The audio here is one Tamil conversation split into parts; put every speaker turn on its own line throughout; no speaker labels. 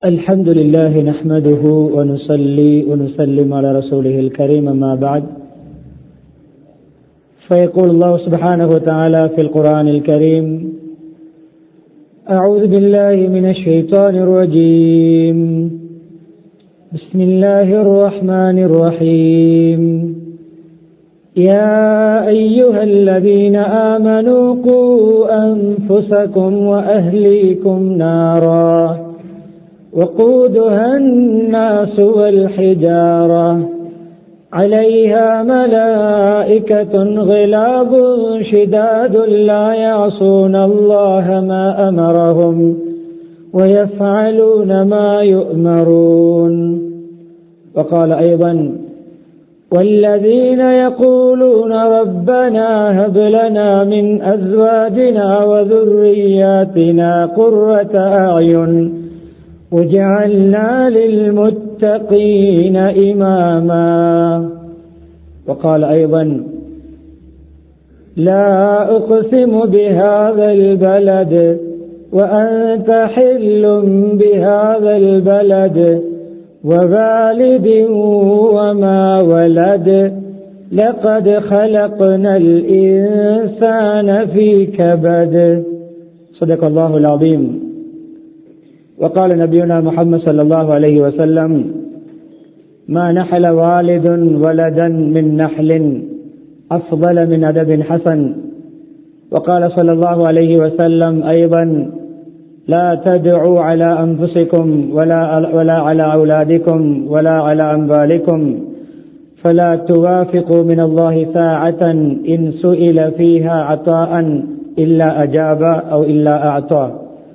الحمد لله نحمده ونصلي ونسلم على رسوله الكريم ما بعد فيقول الله سبحانه وتعالى في القرآن الكريم أعوذ بالله من الشيطان الرجيم بسم الله الرحمن الرحيم يا أيها الذين آمنوا قوا أنفسكم وأهليكم نارا وقودها الناس والحجارة عليها ملائكة غلاظ شداد لا يعصون الله ما أمرهم ويفعلون ما يؤمرون وقال أيضا والذين يقولون ربنا هب لنا من أزواجنا وذرياتنا قرة أعين وجعلنا للمتقين إماما وقال أيضا لا أقسم بهذا البلد وأنت حل بهذا البلد ووالد وما ولد لقد خلقنا الإنسان في كبد صدق الله العظيم وقال نبينا محمد صلى الله عليه وسلم ما نحل والد ولدا من نحل أفضل من أدب حسن وقال صلى الله عليه وسلم أيضا لا تدعوا على أنفسكم ولا, ولا على أولادكم ولا على أموالكم فلا توافقوا من الله ساعة إن سئل فيها عطاء إلا أجاب أو إلا أعطى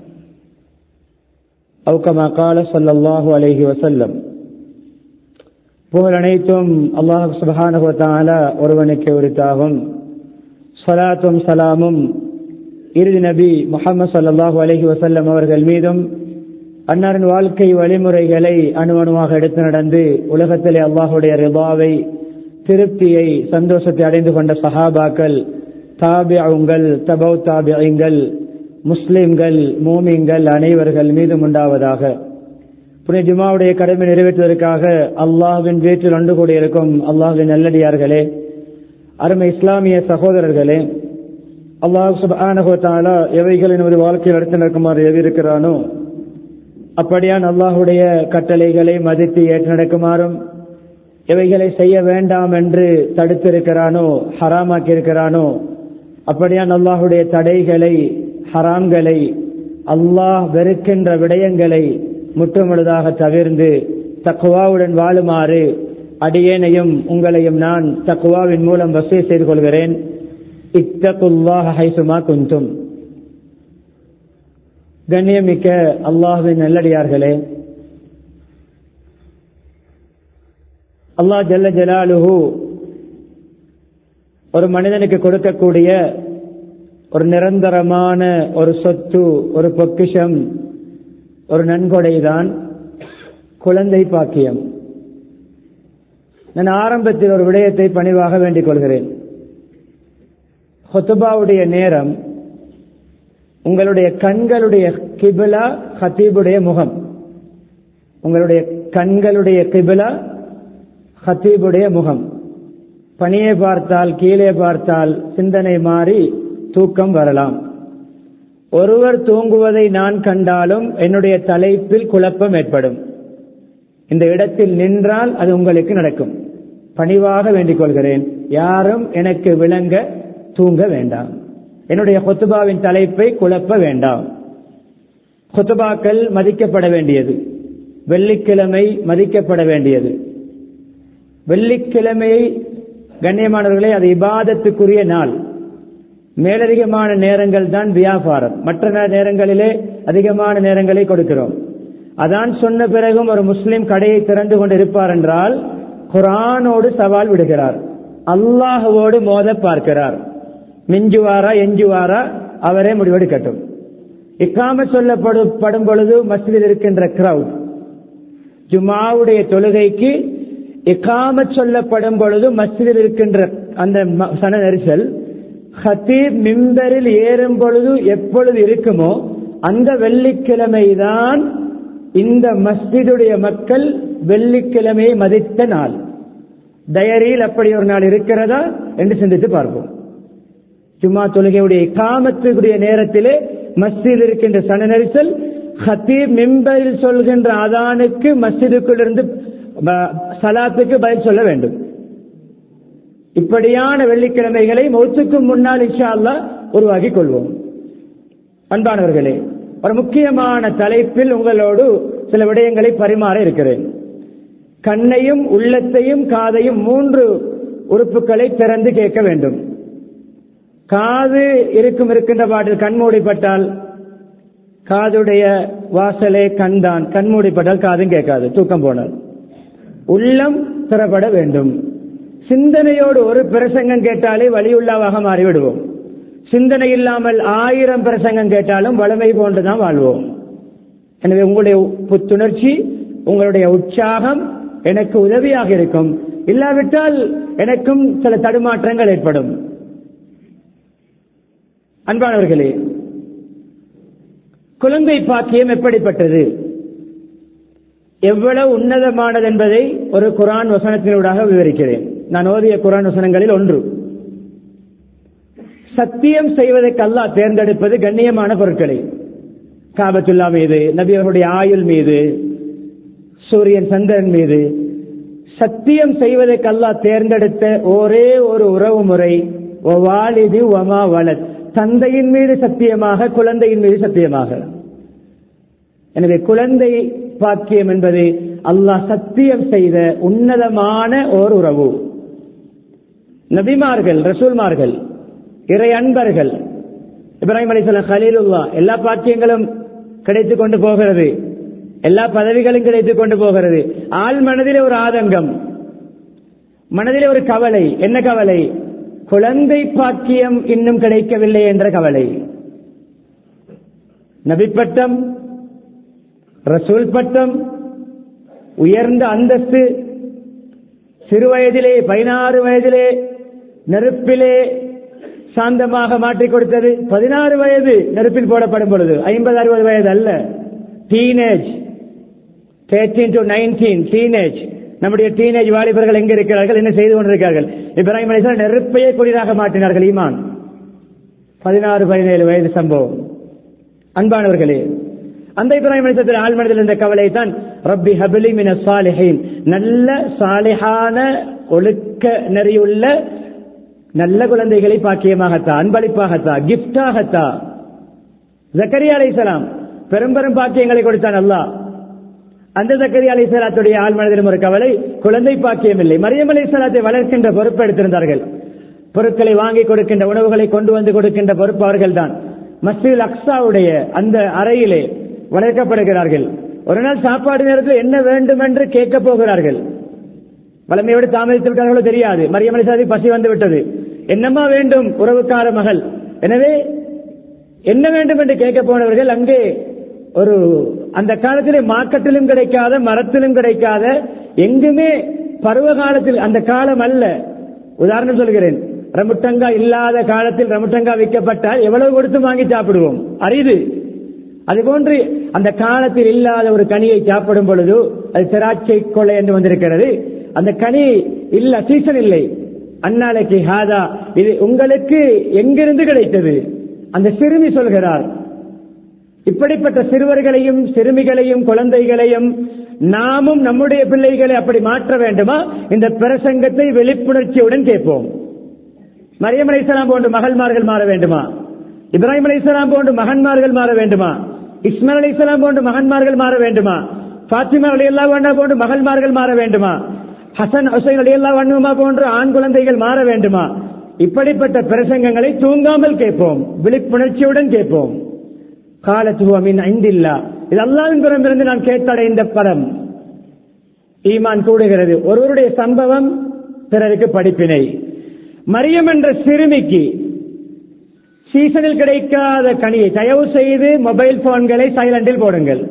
أو كما قال صلى الله عليه وسلم புகழ் அனைத்தும் அல்லாஹ் சுபஹானுவத்தால ஒருவனுக்கு உரித்தாகும் சலாத்தும் சலாமும் இறுதி நபி முகமது சல்லாஹூ அலஹி வசல்லம் அவர்கள் மீதும் அன்னாரின் வாழ்க்கை வழிமுறைகளை அணுவணுவாக எடுத்து நடந்து உலகத்திலே அல்லாஹுடைய ரிபாவை திருப்தியை சந்தோஷத்தை அடைந்து கொண்ட சஹாபாக்கள் தாபியங்கள் தபௌ தாபியங்கள் முஸ்லிம்கள் மூமிங்கள் அனைவர்கள் மீதும் உண்டாவதாக புனித ஜுமாவுடைய கடமை நிறைவேற்றுவதற்காக அல்லாஹ்வின் வீட்டில் ஒன்று கூடியிருக்கும் அல்லாஹின் நல்லடியார்களே அருமை இஸ்லாமிய சகோதரர்களே அல்லாஹ் சுபானகோத்தாலா எவைகள் நமது வாழ்க்கையில் எடுத்து நடக்குமாறு எவிருக்கிறானோ அப்படியான் அல்லாஹுடைய கட்டளைகளை மதித்து ஏற்று நடக்குமாறும் எவைகளை செய்ய வேண்டாம் என்று தடுத்திருக்கிறானோ ஹராமாக்கி இருக்கிறானோ அப்படியான் அல்லாஹுடைய தடைகளை ஹராம்களை அல்லாஹ் வெறுக்கின்ற விடயங்களை முற்றுமுழுதாக தவிர்ந்து தக்குவாவுடன் வாழுமாறு அடியேனையும் உங்களையும் நான் தக்குவாவின் மூலம் வசதி செய்து கொள்கிறேன் இத்தகுல்லாஹ ஹைசுமா குந்தும் கண்ணியமிக்க அல்லாஹுவின் நல்லடியார்களே அல்லாஹ் ஜல்ல ஜலாலுஹு ஒரு மனிதனுக்கு கொடுக்கக்கூடிய ஒரு நிரந்தரமான ஒரு சொத்து ஒரு பொக்கிஷம் ஒரு நன்கொடைதான் குழந்தை பாக்கியம் நான் ஆரம்பத்தில் ஒரு விடயத்தை பணிவாக வேண்டிக் கொள்கிறேன் ஹொத்துபாவுடைய நேரம் உங்களுடைய கண்களுடைய கிபிலா ஹத்தீபுடைய முகம் உங்களுடைய கண்களுடைய கிபிலா ஹத்தீபுடைய முகம் பணியை பார்த்தால் கீழே பார்த்தால் சிந்தனை மாறி தூக்கம் வரலாம் ஒருவர் தூங்குவதை நான் கண்டாலும் என்னுடைய தலைப்பில் குழப்பம் ஏற்படும் இந்த இடத்தில் நின்றால் அது உங்களுக்கு நடக்கும் பணிவாக வேண்டிக் கொள்கிறேன் யாரும் எனக்கு விளங்க தூங்க வேண்டாம் என்னுடைய கொத்துபாவின் தலைப்பை குழப்ப வேண்டாம் கொத்துபாக்கள் மதிக்கப்பட வேண்டியது வெள்ளிக்கிழமை மதிக்கப்பட வேண்டியது வெள்ளிக்கிழமையை கண்ணியமானவர்களே அது இபாதத்துக்குரிய நாள் மேலதிகமான நேரங்கள் தான் வியாபாரம் மற்ற நேரங்களிலே அதிகமான நேரங்களை கொடுக்கிறோம் அதான் சொன்ன பிறகும் ஒரு முஸ்லிம் கடையை திறந்து கொண்டு இருப்பார் என்றால் குரானோடு சவால் விடுகிறார் அல்லாஹுவோடு மோத பார்க்கிறார் மிஞ்சுவாரா எஞ்சுவாரா அவரே முடிவெடுக்கட்டும் இக்காம சொல்லப்படும் படும் பொழுது மஸ்ஜிதில் இருக்கின்ற கிரவுட் ஜுமாவுடைய தொழுகைக்கு இக்காம சொல்லப்படும் பொழுது மஸ்ஜிதில் இருக்கின்ற அந்த சன நெரிசல் ஹத்தீப் மிம்பரில் ஏறும் பொழுது எப்பொழுது இருக்குமோ அந்த வெள்ளிக்கிழமைதான் இந்த மஸ்ஜிதுடைய மக்கள் வெள்ளிக்கிழமையை மதித்த நாள் டயரியில் அப்படி ஒரு நாள் இருக்கிறதா என்று சிந்தித்து பார்ப்போம் ஜும்மா தொழுகையுடைய காமத்துக்குரிய நேரத்திலே மஸ்ஜித் இருக்கின்ற சன நெரிசல் ஹத்தீப் மிம்பரில் சொல்கின்ற அதானுக்கு மஸ்ஜிதுக்குள் இருந்து ப- சலாத்துக்கு பதில் சொல்ல வேண்டும் இப்படியான வெள்ளிக்கிழமைகளை மௌத்துக்கு முன்னால் இன்ஷா அல்லாஹ் உருவாக்கிக் கொள்வோம் அன்பானவர்களே ஒரு முக்கியமான தலைப்பில் உங்களோடு சில விடயங்களை பரிமாற இருக்கிறேன் கண்ணையும் உள்ளத்தையும் காதையும் மூன்று உறுப்புகளை திறந்து கேட்க வேண்டும் காது இருக்கும் இருக்கின்ற பாட்டில் கண்மூடிப்பட்டால் காதுடைய வாசலே கண்தான் கண்மூடிப்பட்டால் காதும் கேட்காது தூக்கம் போனால் உள்ளம் திறப்பட வேண்டும் சிந்தனையோடு ஒரு பிரசங்கம் கேட்டாலே வழியுள்ளாவாக மாறிவிடுவோம் சிந்தனை இல்லாமல் ஆயிரம் பிரசங்கம் கேட்டாலும் வளமை போன்றுதான் வாழ்வோம் எனவே உங்களுடைய புத்துணர்ச்சி உங்களுடைய உற்சாகம் எனக்கு உதவியாக இருக்கும் இல்லாவிட்டால் எனக்கும் சில தடுமாற்றங்கள் ஏற்படும் அன்பானவர்களே குழந்தை பாக்கியம் எப்படிப்பட்டது எவ்வளவு உன்னதமானது என்பதை ஒரு குரான் வசனத்தினூடாக விவரிக்கிறேன் நான் ஓதிய குரான் வசனங்களில் ஒன்று சத்தியம் செய்வதற்கு அல்லாஹ் தேர்ந்தெடுப்பது கண்ணியமான பொருட்களை காபத்துல்லா மீது நபி அவர்களுடைய ஆயுள் மீது சூரியன் சந்திரன் மீது சத்தியம் செய்வதற்கு அல்லாஹ் தேர்ந்தெடுத்த ஒரே ஒரு உறவு முறை வாலிது வமா வலத் தந்தையின் மீது சத்தியமாக குழந்தையின் மீது சத்தியமாக எனவே குழந்தை பாக்கியம் என்பது அல்லாஹ் சத்தியம் செய்த உன்னதமான ஓர் உறவு நபிமார்கள் ரசூல்மார்கள் இறை அன்பர்கள் இப்ராஹிம் அலிசல்லாம் ஹலீலுல்லா எல்லா பாக்கியங்களும் கிடைத்துக் கொண்டு போகிறது எல்லா பதவிகளும் கிடைத்துக் கொண்டு போகிறது ஆள் மனதிலே ஒரு ஆதங்கம் மனதிலே ஒரு கவலை என்ன கவலை குழந்தை பாக்கியம் இன்னும் கிடைக்கவில்லை என்ற கவலை நபி பட்டம் ரசூல் பட்டம் உயர்ந்த அந்தஸ்து சிறு வயதிலே பதினாறு வயதிலே நெருப்பிலே சாந்தமாக மாற்றிக் கொடுத்தது பதினாறு வயது நெருப்பில் போடப்படும் பொழுது ஐம்பது அறுபது வயது அல்ல teenage thirteen to nineteen teenage நம்முடைய டீனேஜ் வாலிபர்கள் எங்க இருக்கிறார்கள் என்ன செய்து கொண்டிருக்கிறார்கள் இப்ராஹிம் அலிஸ்லாம் நெருப்பையே குளிராக மாற்றினார்கள் ஈமான் பதினாறு பதினேழு வயது சம்பவம் அன்பானவர்களே அந்த இப்ராஹிம் அலிசத்தில் ஆழ்மனதில் இருந்த கவலை தான் ரப்பி ஹபிலி மின சாலிஹின் நல்ல சாலிஹான ஒழுக்க நெறியுள்ள நல்ல குழந்தைகளை பாக்கியமாகத்தா அன்பளிப்பாகத்தா கிஃப்டாகத்தா ஜக்கரியா அலைசலாம் பெரும் பெரும் பாக்கியங்களை கொடுத்தான் அல்லாஹ் அந்த ஜக்கரியா அலைசலாத்துடைய ஆழ்மனதிலும் ஒரு கவலை குழந்தை பாக்கியம் இல்லை மரியம் அலைசலாத்தை வளர்க்கின்ற பொறுப்பு எடுத்திருந்தார்கள் பொருட்களை வாங்கி கொடுக்கின்ற உணவுகளை கொண்டு வந்து கொடுக்கின்ற பொறுப்பு அவர்கள்தான் மஸ்ஜித் அக்ஸாவுடைய அந்த அறையிலே வளர்க்கப்படுகிறார்கள் ஒரு நாள் சாப்பாடு நேரத்தில் என்ன வேண்டும் என்று கேட்க போகிறார்கள் வளமையோடு தாமதித்து விட்டார்களோ தெரியாது மரியமலை சாதி பசி வந்து விட்டது என்னம்மா வேண்டும் உறவுக்கார மகள் எனவே என்ன வேண்டும் என்று கேட்க போனவர்கள் அங்கே ஒரு அந்த காலத்திலே மார்க்கெட்டிலும் கிடைக்காத மரத்திலும் கிடைக்காத எங்குமே பருவ காலத்தில் அந்த காலம் அல்ல உதாரணம் சொல்கிறேன் ரமுட்டங்கா இல்லாத காலத்தில் ரமுட்டங்கா விற்கப்பட்டால் எவ்வளவு கொடுத்து வாங்கி சாப்பிடுவோம் அரிது அதுபோன்று அந்த காலத்தில் இல்லாத ஒரு கனியை சாப்பிடும் பொழுது அது திராட்சை கொள்ளை என்று வந்திருக்கிறது அந்த கனி இல்ல சீசன் இல்லை அந்நாளைக்கு ஹாதா இது உங்களுக்கு எங்கிருந்து கிடைத்தது அந்த சிறுமி சொல்கிறார் இப்படிப்பட்ட சிறுவர்களையும் சிறுமிகளையும் குழந்தைகளையும் நாமும் நம்முடைய பிள்ளைகளை அப்படி மாற்ற வேண்டுமா இந்த பிரசங்கத்தை வெளிப்புணர்ச்சியுடன் கேட்போம் மரியம் அலைசலாம் போன்று மகள்மார்கள் மாற வேண்டுமா இப்ராஹிம் அலைசலாம் போன்று மகன்மார்கள் மாற வேண்டுமா இஸ்மாயில் அலைசலாம் போன்று மகன்மார்கள் மாற வேண்டுமா பாத்திமா அலியல்லா வண்ணா போன்று மகள்மார்கள் மாற வேண்டுமா ஹசன் ஹுசைன் அலியல்லா வண்ணுமா போன்று ஆண் குழந்தைகள் மாற வேண்டுமா இப்படிப்பட்ட பிரசங்கங்களை தூங்காமல் கேட்போம் விழிப்புணர்ச்சியுடன் கேட்போம் காலத்துவமின் ஐந்தில்லா இது அல்லாவின் புறமிருந்து நான் கேட்டடைந்த படம் ஈமான் கூடுகிறது ஒருவருடைய சம்பவம் பிறருக்கு படிப்பினை மரியம் என்ற சிறுமிக்கு சீசனில் கிடைக்காத கனியை தயவு செய்து மொபைல் போன்களை சைலண்டில் போடுங்கள்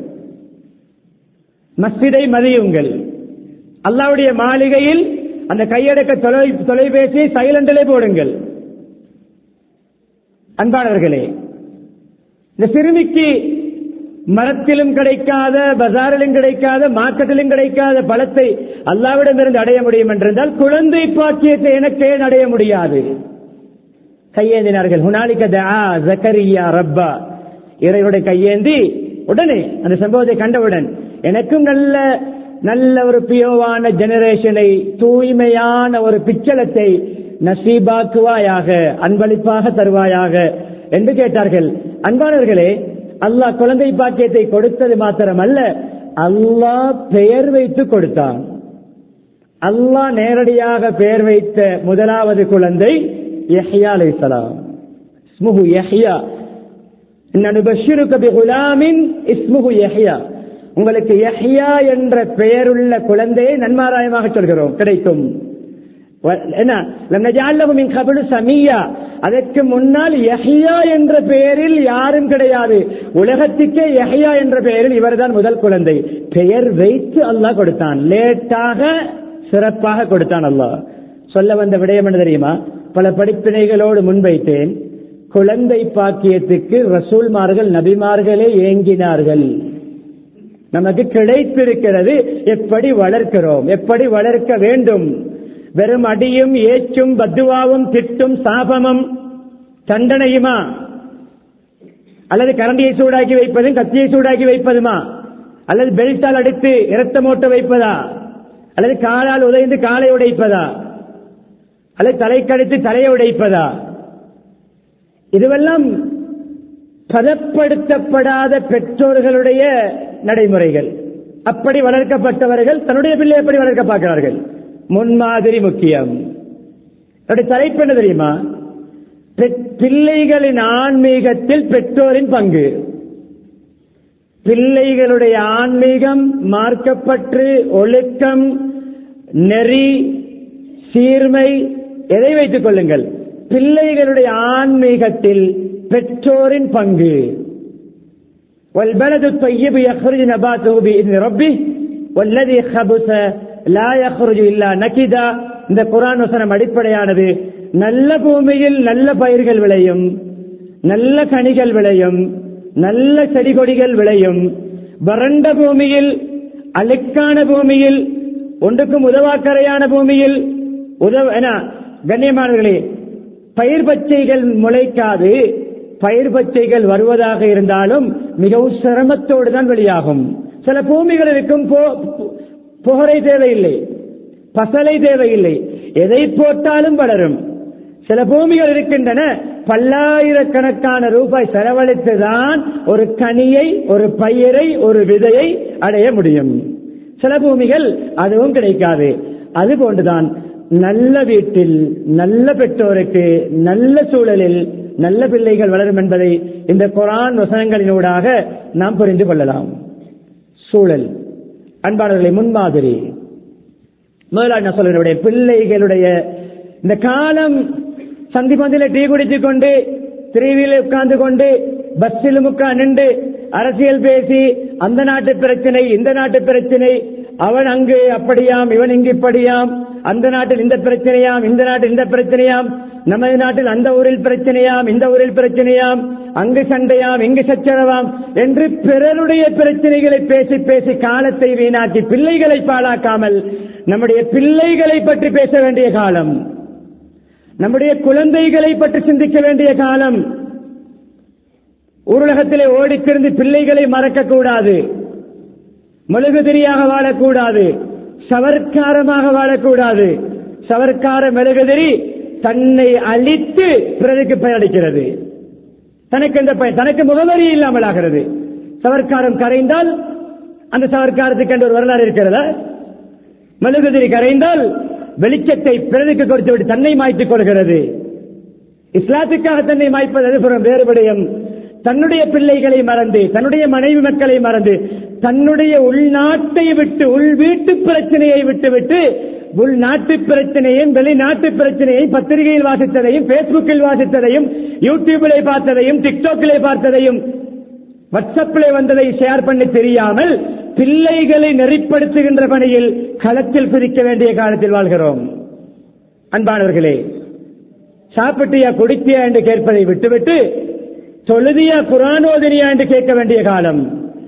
மஸ்ஜிதை மதியுங்கள் அல்லாவுடைய மாளிகையில் அந்த கையடக்க தொலை தொலைபேசி சைலண்டிலே போடுங்கள் அன்பானவர்களே இந்த சிறுமிக்கு மரத்திலும் கிடைக்காத பஜாரிலும் கிடைக்காத மார்க்கெட்டிலும் கிடைக்காத பழத்தை அல்லாவிடமிருந்து அடைய முடியும் என்றிருந்தால் குழந்தை பாக்கியத்தை எனக்கு ஏன் அடைய முடியாது கையேந்தினார்கள் ஹுனாலிக தஆ ஜக்கரியா ரப்பா இறைவனுடைய கையேந்தி உடனே அந்த சம்பவத்தை கண்டவுடன் எனக்கும் நல்ல நல்ல ஒரு பியோவான ஜெனரேஷனை தூய்மையான ஒரு பிச்சலத்தை நசீபாக்குவாயாக அன்பளிப்பாக தருவாயாக என்று கேட்டார்கள் அன்பானவர்களே அல்லாஹ் குழந்தை பாக்கியத்தை கொடுத்தது மாத்திரமல்ல அல்லாஹ் பெயர் வைத்து கொடுத்தான் அல்லாஹ் நேரடியாக பெயர் வைத்த முதலாவது குழந்தை யஹ்யா அலைஹிஸ்ஸலாம் இஸ்முஹு யஹ்யா நனுபஷிருக பிகுலாமின் இஸ்முஹு யஹ்யா உங்களுக்கு யஹ்யா என்ற பெயருள்ள குழந்தையை நன்மாராயமாக சொல்கிறோம் கிடைக்கும் வ- என்ன லம் நஜஅல்லஹு மின் கபலு சமியா அதற்கு முன்னால் யஹ்யா என்ற பெயரில் யாரும் கிடையாது உலகத்துக்கே யஹ்யா என்ற பெயரில் இவர்தான் முதல் குழந்தை பெயர் வைத்து அல்லாஹ் கொடுத்தான் லேட்டாக சிறப்பாக கொடுத்தான் அல்லாஹ் சொல்ல வந்த விடயம் என்ன தெரியுமா பல படிப்பினைகளோடு முன்வைத்தேன் குழந்தை பாக்கியத்துக்கு ரசூல்மார்கள் நபிமார்களே ஏங்கினார்கள் நமக்கு கிடைத்திருக்கிறது எப்படி வளர்க்கிறோம் எப்படி வளர்க்க வேண்டும் வெறும் அடியும் ஏச்சும் பத்துவாவும் திட்டும் சாபமும் தண்டனையுமா அல்லது கரண்டியை சூடாக்கி வைப்பதும் கத்தியை சூடாக்கி வைப்பதுமா அல்லது பெல்ட்டால் அடித்து இரத்தம் ஓட்ட வைப்பதா அல்லது காலால் உதைந்து காலை உடைப்பதா அல்லது தலைக்கடித்து தலையை உடைப்பதா இதுவெல்லாம் பதப்படுத்தப்படாத பெற்றோர்களுடைய நடைமுறைகள் அப்படி வளர்க்கப்பட்டவர்கள் தன்னுடைய பிள்ளை எப்படி வளர்க்க பார்க்கிறார்கள் முன்மாதிரி முக்கியம் என்னுடைய தலைப்பு என்ன தெரியுமா பெ- பிள்ளைகளின் ஆன்மீகத்தில் பெற்றோரின் பங்கு பிள்ளைகளுடைய ஆன்மீகம் மார்க்கப்பற்று ஒழுக்கம் நெறி சீர்மை எதை வைத்துக் கொள்ளுங்கள் பிள்ளைகளுடைய ஆன்மீகத்தில் பெற்றோரின் பங்கு والبلد الطيب يخرج نباته بإذن ربه والذي خبث لا يخرج إلا نكدا இந்த குரான் வசனம் அடிப்படையானது நல்ல பூமியில் நல்ல பயிர்கள் விளையும் நல்ல கனிகள் விளையும் நல்ல செடி கொடிகள் விளையும் வறண்ட பூமியில் அழுக்கான பூமியில் ஒன்றுக்கும் உதவாக்கரையான பூமியில் உதவ என கண்ணியமானவர்களே பயிர் பச்சைகள் முளைக்காது பயிர் பச்சைகள் வருவதாக இருந்தாலும் மிகவும் சிரமத்தோடு தான் வெளியாகும் சில பூமிகள் இருக்கும் போ- புகரை தேவையில்லை பசலை தேவையில்லை எதை போட்டாலும் வளரும் சில பூமிகள் இருக்கின்றன பல்லாயிரக்கணக்கான ரூபாய் செலவழித்துதான் ஒரு கனியை ஒரு பயிரை ஒரு விதையை அடைய முடியும் சில பூமிகள் அதுவும் கிடைக்காது அது போன்றுதான் நல்ல வீட்டில் நல்ல பெற்றோருக்கு நல்ல சூழலில் நல்ல பிள்ளைகள் வளரும் என்பதை இந்த குரான் வசனங்களினூடாக நாம் புரிந்து கொள்ளலாம் சூழல் அன்பானவர்களை முன்மாதிரி முதலாளி நான் சொல்லுடைய பிள்ளைகளுடைய இந்த காலம் சந்தி பந்தில டீ குடித்துக் கொண்டு திரிவில உட்கார்ந்து கொண்டு பஸ்ஸில் உட்கார்ந்து அரசியல் பேசி அந்த நாட்டு பிரச்சனை இந்த நாட்டு பிரச்சனை அவன் அங்கு அப்படியாம் இவன் இங்கு இப்படியாம் அந்த நாட்டில் இந்த பிரச்சனையாம் இந்த நாட்டில் இந்த பிரச்சனையாம் நமது நாட்டில் அந்த ஊரில் பிரச்சனையாம் இந்த ஊரில் பிரச்சனையாம் அங்கு சண்டையாம் இங்கு சச்சரவாம் என்று பிறருடைய பிரச்சனைகளை பேசி பேசி காலத்தை வீணாக்கி பிள்ளைகளை பாழாக்காமல் நம்முடைய பிள்ளைகளை பற்றி பேச வேண்டிய காலம் நம்முடைய குழந்தைகளை பற்றி சிந்திக்க வேண்டிய காலம் ஊரகத்திலே ஓடித்திருந்து பிள்ளைகளை மறக்கக்கூடாது மெழுகுதிரியாக வாழக்கூடாது சவர்க்காரமாக வாழக்கூடாது சவர்க்கார மெழுகுதிரி தன்னை அழித்து பிறருக்கு பயனளிக்கிறது தனக்கு எந்த பயன் தனக்கு முகவரி இல்லாமல் ஆகிறது சவர்க்காரம் கரைந்தால் அந்த சவர்க்காரத்துக்கு என்று ஒரு வரலாறு இருக்கிறதா மெழுகுதிரி கரைந்தால் வெளிச்சத்தை பிறருக்கு கொடுத்து விட்டு தன்னை மாய்த்துக் கொள்கிறது இஸ்லாத்துக்காக தன்னை மாய்ப்பது அது புறம் வேறுபடையும் தன்னுடைய பிள்ளைகளை மறந்து தன்னுடைய மனைவி மக்களை மறந்து தன்னுடைய உள்நாட்டை விட்டு உள் வீட்டு பிரச்சனையை விட்டு விட்டு உள்நாட்டு பிரச்சனையும் வெளிநாட்டு பிரச்சனையும் பத்திரிகையில் வாசித்ததையும் பேஸ்புக்கில் வாசித்ததையும் யூடியூபிலே பார்த்ததையும் டிக்டாக்கிலே பார்த்ததையும் வாட்ஸ்அப்பிலே வந்ததை ஷேர் பண்ணி தெரியாமல் பிள்ளைகளை நெறிப்படுத்துகின்ற பணியில் களத்தில் பிரிக்க வேண்டிய காலத்தில் வாழ்கிறோம் அன்பானவர்களே சாப்பிட்டியா குடித்தியா என்று கேட்பதை விட்டுவிட்டு தொழுதியா குரானோதனியா என்று கேட்க வேண்டிய காலம்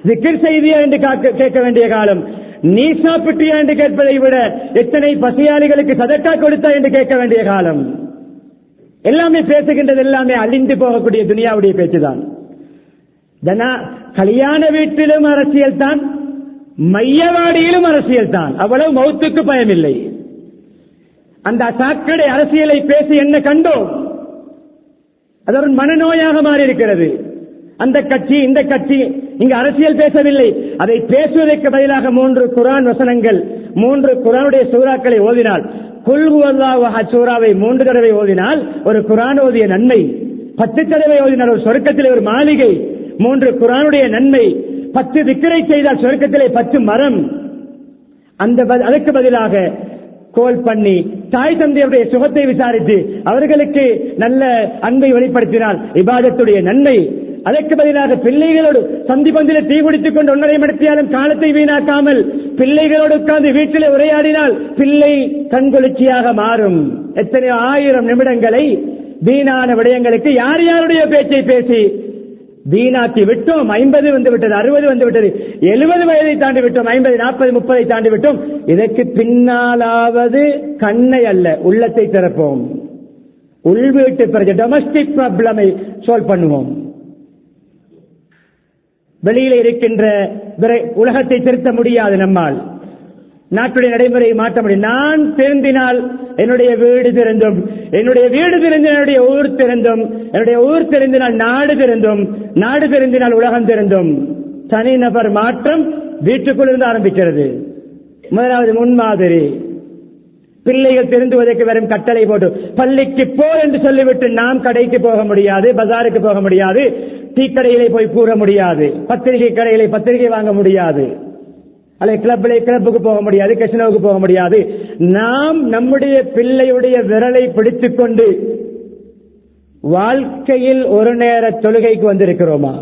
திக்கிர் செய்தியா என்று காக்க- கேட்க வேண்டிய காலம் நீ சாப்பிட்டியா என்று கேட்பதை விட எத்தனை பசியாளிகளுக்கு சதக்கா கொடுத்தா என்று கேட்க வேண்டிய காலம் எல்லாமே பேசுகின்றது எல்லாமே அழிந்து போகக்கூடிய துனியாவுடைய பேச்சுதான் தனா கல்யாண வீட்டிலும் அரசியல் தான் மையவாடியிலும் அரசியல் தான் அவ்வளவு மௌத்துக்கு பயமில்லை அந்த சாக்கடை அரசியலை பேசி என்ன கண்டோம் அது ஒரு மனநோயாக மாறி இருக்கிறது அந்த கட்சி இந்த கட்சி இங்கு அரசியல் பேசவில்லை அதை பேசுவதற்கு பதிலாக மூன்று குரான் வசனங்கள் மூன்று குரானுடைய சூறாக்களை ஓதினால் குல்குவல்லாஹ் சூறாவை மூன்று தடவை ஓதினால் ஒரு குரான் ஓதிய நன்மை பத்து தடவை ஓதினால் ஒரு சொர்க்கத்திலே ஒரு மாளிகை மூன்று குரானுடைய நன்மை பத்து திக்கரை செய்தால் சொர்க்கத்திலே பத்து மரம் அந்த ப- அதற்கு பதிலாக கோல் பண்ணி தாய் தந்தையுடைய சுகத்தை விசாரித்து அவர்களுக்கு நல்ல அன்பை வெளிப்படுத்தினால் இபாதத்துடைய நன்மை அதற்கு பதிலாக பிள்ளைகளோடு சந்தி பந்தில தீ குடித்துக் கொண்டு ஒன்றரை மடத்தியாலும் காலத்தை வீணாக்காமல் பிள்ளைகளோடு உட்கார்ந்து வீட்டிலே உரையாடினால் பிள்ளை கண்குளிர்ச்சியாக மாறும் எத்தனையோ ஆயிரம் நிமிடங்களை வீணான விடயங்களுக்கு யார் யாருடைய பேச்சை பேசி வீணாக்கி விட்டோம் ஐம்பது வந்து விட்டது அறுபது வந்து விட்டது எழுபது வயதை தாண்டி விட்டோம் ஐம்பது நாற்பது முப்பதை தாண்டி விட்டோம் இதற்கு பின்னாலாவது கண்ணை அல்ல உள்ளத்தை திறப்போம் உள்வீட்டு பிரச்சனை டொமஸ்டிக் ப்ராப்ளமை சால்வ் பண்ணுவோம் வெளியில இருக்கின்ற விரை- உலகத்தை திருத்த முடியாது நம்மால் நாட்டுடைய நடைமுறையை மாற்ற முடியும் நான் திருந்தினால் என்னுடைய வீடு திருந்தும் என்னுடைய வீடு திருந்தினால் என்னுடைய ஊர் திருந்தும் என்னுடைய ஊர் திருந்தினால் நாடு திருந்தும் நாடு திருந்தினால் உலகம் திருந்தும் தனிநபர் மாற்றம் வீட்டுக்குள்ளிருந்து ஆரம்பிக்கிறது முதலாவது முன்மாதிரி பிள்ளைகள் திருந்துவதற்கு வெறும் கட்டளை போட்டு பள்ளிக்கு போ என்று சொல்லிவிட்டு நாம் கடைக்கு போக முடியாது பஜாருக்கு போக முடியாது டீ கடையிலே போய் கூற முடியாது பத்திரிகை கடையிலே பத்திரிகை வாங்க முடியாது அல்லது கிளப்பிலே கிளப்புக்கு போக முடியாது கசினோவுக்கு போக முடியாது நாம் நம்முடைய பிள்ளையுடைய விரலை பிடித்துக் கொண்டு வாழ்க்கையில் ஒரு நேர தொழுகைக்கு வந்திருக்கிறோமா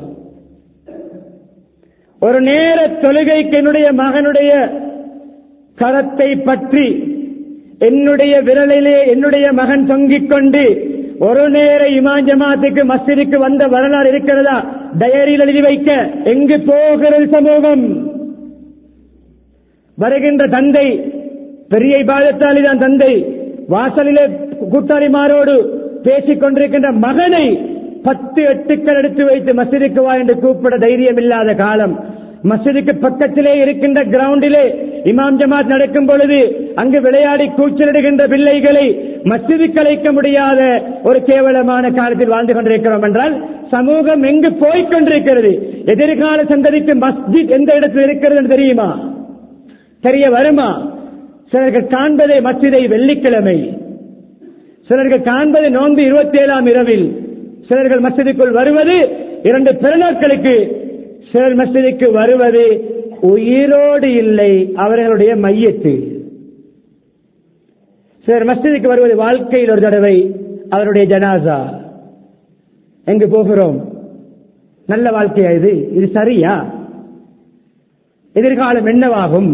ஒரு நேர தொழுகைக்கு என்னுடைய மகனுடைய கரத்தை பற்றி என்னுடைய விரலிலே என்னுடைய மகன் தொங்கிக் கொண்டு ஒரு நேர இமாம் ஜமாத்துக்கு மஸ்ஜிதுக்கு வந்த வரலாறு இருக்கிறதா டயரியில் எழுதி வைக்க எங்கு போகிறது சமூகம் வருகின்ற தந்தை பெரிய இபாதத்தாளி தான் தந்தை வாசலிலே கூட்டாளிமாரோடு பேசிக் கொண்டிருக்கின்ற மகனை பத்து எட்டுக்கள் எடுத்து வைத்து மசிதுக்கு வா என்று கூப்பிட தைரியம் இல்லாத காலம் மசிதுக்கு பக்கத்திலே இருக்கின்ற கிரவுண்டிலே இமாம் ஜமாத் நடக்கும் பொழுது அங்கு விளையாடி கூச்சலிடுகின்ற பிள்ளைகளை மசிதுக்கு அழைக்க முடியாத ஒரு கேவலமான காலத்தில் வாழ்ந்து கொண்டிருக்கிறோம் என்றால் சமூகம் எங்கு போய்க் கொண்டிருக்கிறது எதிர்கால சந்ததிக்கு மஸ்ஜித் எந்த இடத்தில் இருக்கிறது என்று தெரியுமா தெரிய வருமா சிலர்கள் காண்பதை மஸ்ஜிதை வெள்ளிக்கிழமை சிலர்கள் காண்பது நோன்பு இருபத்தி ஏழாம் இரவில் சிலர்கள் மஸ்ஜிதுக்குள் வருவது இரண்டு பெருநாட்களுக்கு சிலர் மஸ்ஜிதுக்கு வருவது உயிரோடு இல்லை அவர்களுடைய மையத்து சிலர் மஸ்ஜிதுக்கு வருவது வாழ்க்கையில் ஒரு தடவை அவருடைய ஜனாசா எங்கு போகிறோம் நல்ல வாழ்க்கையா இது இது சரியா எதிர்காலம் என்னவாகும்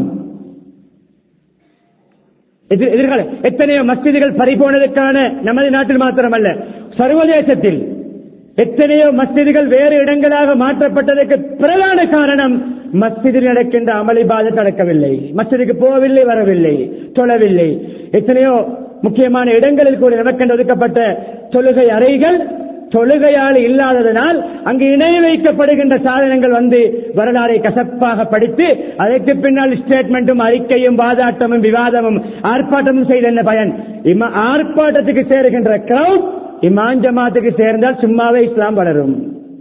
எதிர்- எதிர்கால எத்தனையோ மஸ்ஜிதுகள் பறிபோனதுக்கான நமது நாட்டில் மாத்திரமல்ல சர்வதேசத்தில் எத்தனையோ மஸ்ஜிதுகள் வேறு இடங்களாக மாற்றப்பட்டதற்கு பிரதான காரணம் மஸ்ஜிதில் நடக்கின்ற அமளிபாத நடக்கவில்லை மஸ்ஜிதுக்கு போகவில்லை வரவில்லை தொழவில்லை எத்தனையோ முக்கியமான இடங்களில் கூட நமக்கென்று ஒதுக்கப்பட்ட தொழுகை அறைகள் தொழுகையாளி இல்லாததனால் அங்கு இணை வைக்கப்படுகின்ற சாதனங்கள் வந்து வரலாறை கசப்பாக படித்து அதற்கு பின்னால் ஸ்டேட்மெண்ட்டும் அறிக்கையும் வாதாட்டமும் விவாதமும் ஆர்ப்பாட்டமும் செய்த என்ன பயன் இம்ம ஆர்ப்பாட்டத்துக்கு சேருகின்ற கிரௌட் இமான் ஜமாத்துக்கு சேர்ந்தால் சும்மாவே இஸ்லாம் வளரும்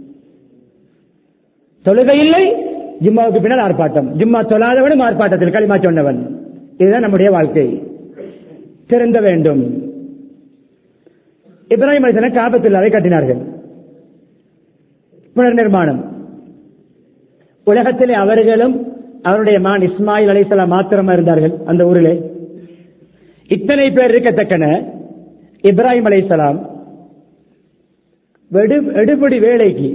தொழுகை இல்லை ஜும்மாவுக்கு பின்னால் ஆர்ப்பாட்டம் ஜும்மா தொழாதவனும் ஆர்ப்பாட்டத்தில் களிமா சொன்னவன் இதுதான் நம்முடைய வாழ்க்கை திருந்த வேண்டும் இப்ராஹிம் அலிசன காபத்துல்லாவை கட்டினார்கள் புனர் நிர்மாணம் உலகத்திலே அவர்களும் அவருடைய மான் இஸ்மாயில் அலிசலாம் மாத்திரமா இருந்தார்கள் அந்த ஊரிலே இத்தனை பேர் இருக்கத்தக்கன இப்ராஹிம் அலைசலாம் எடுபடி வேலைக்கு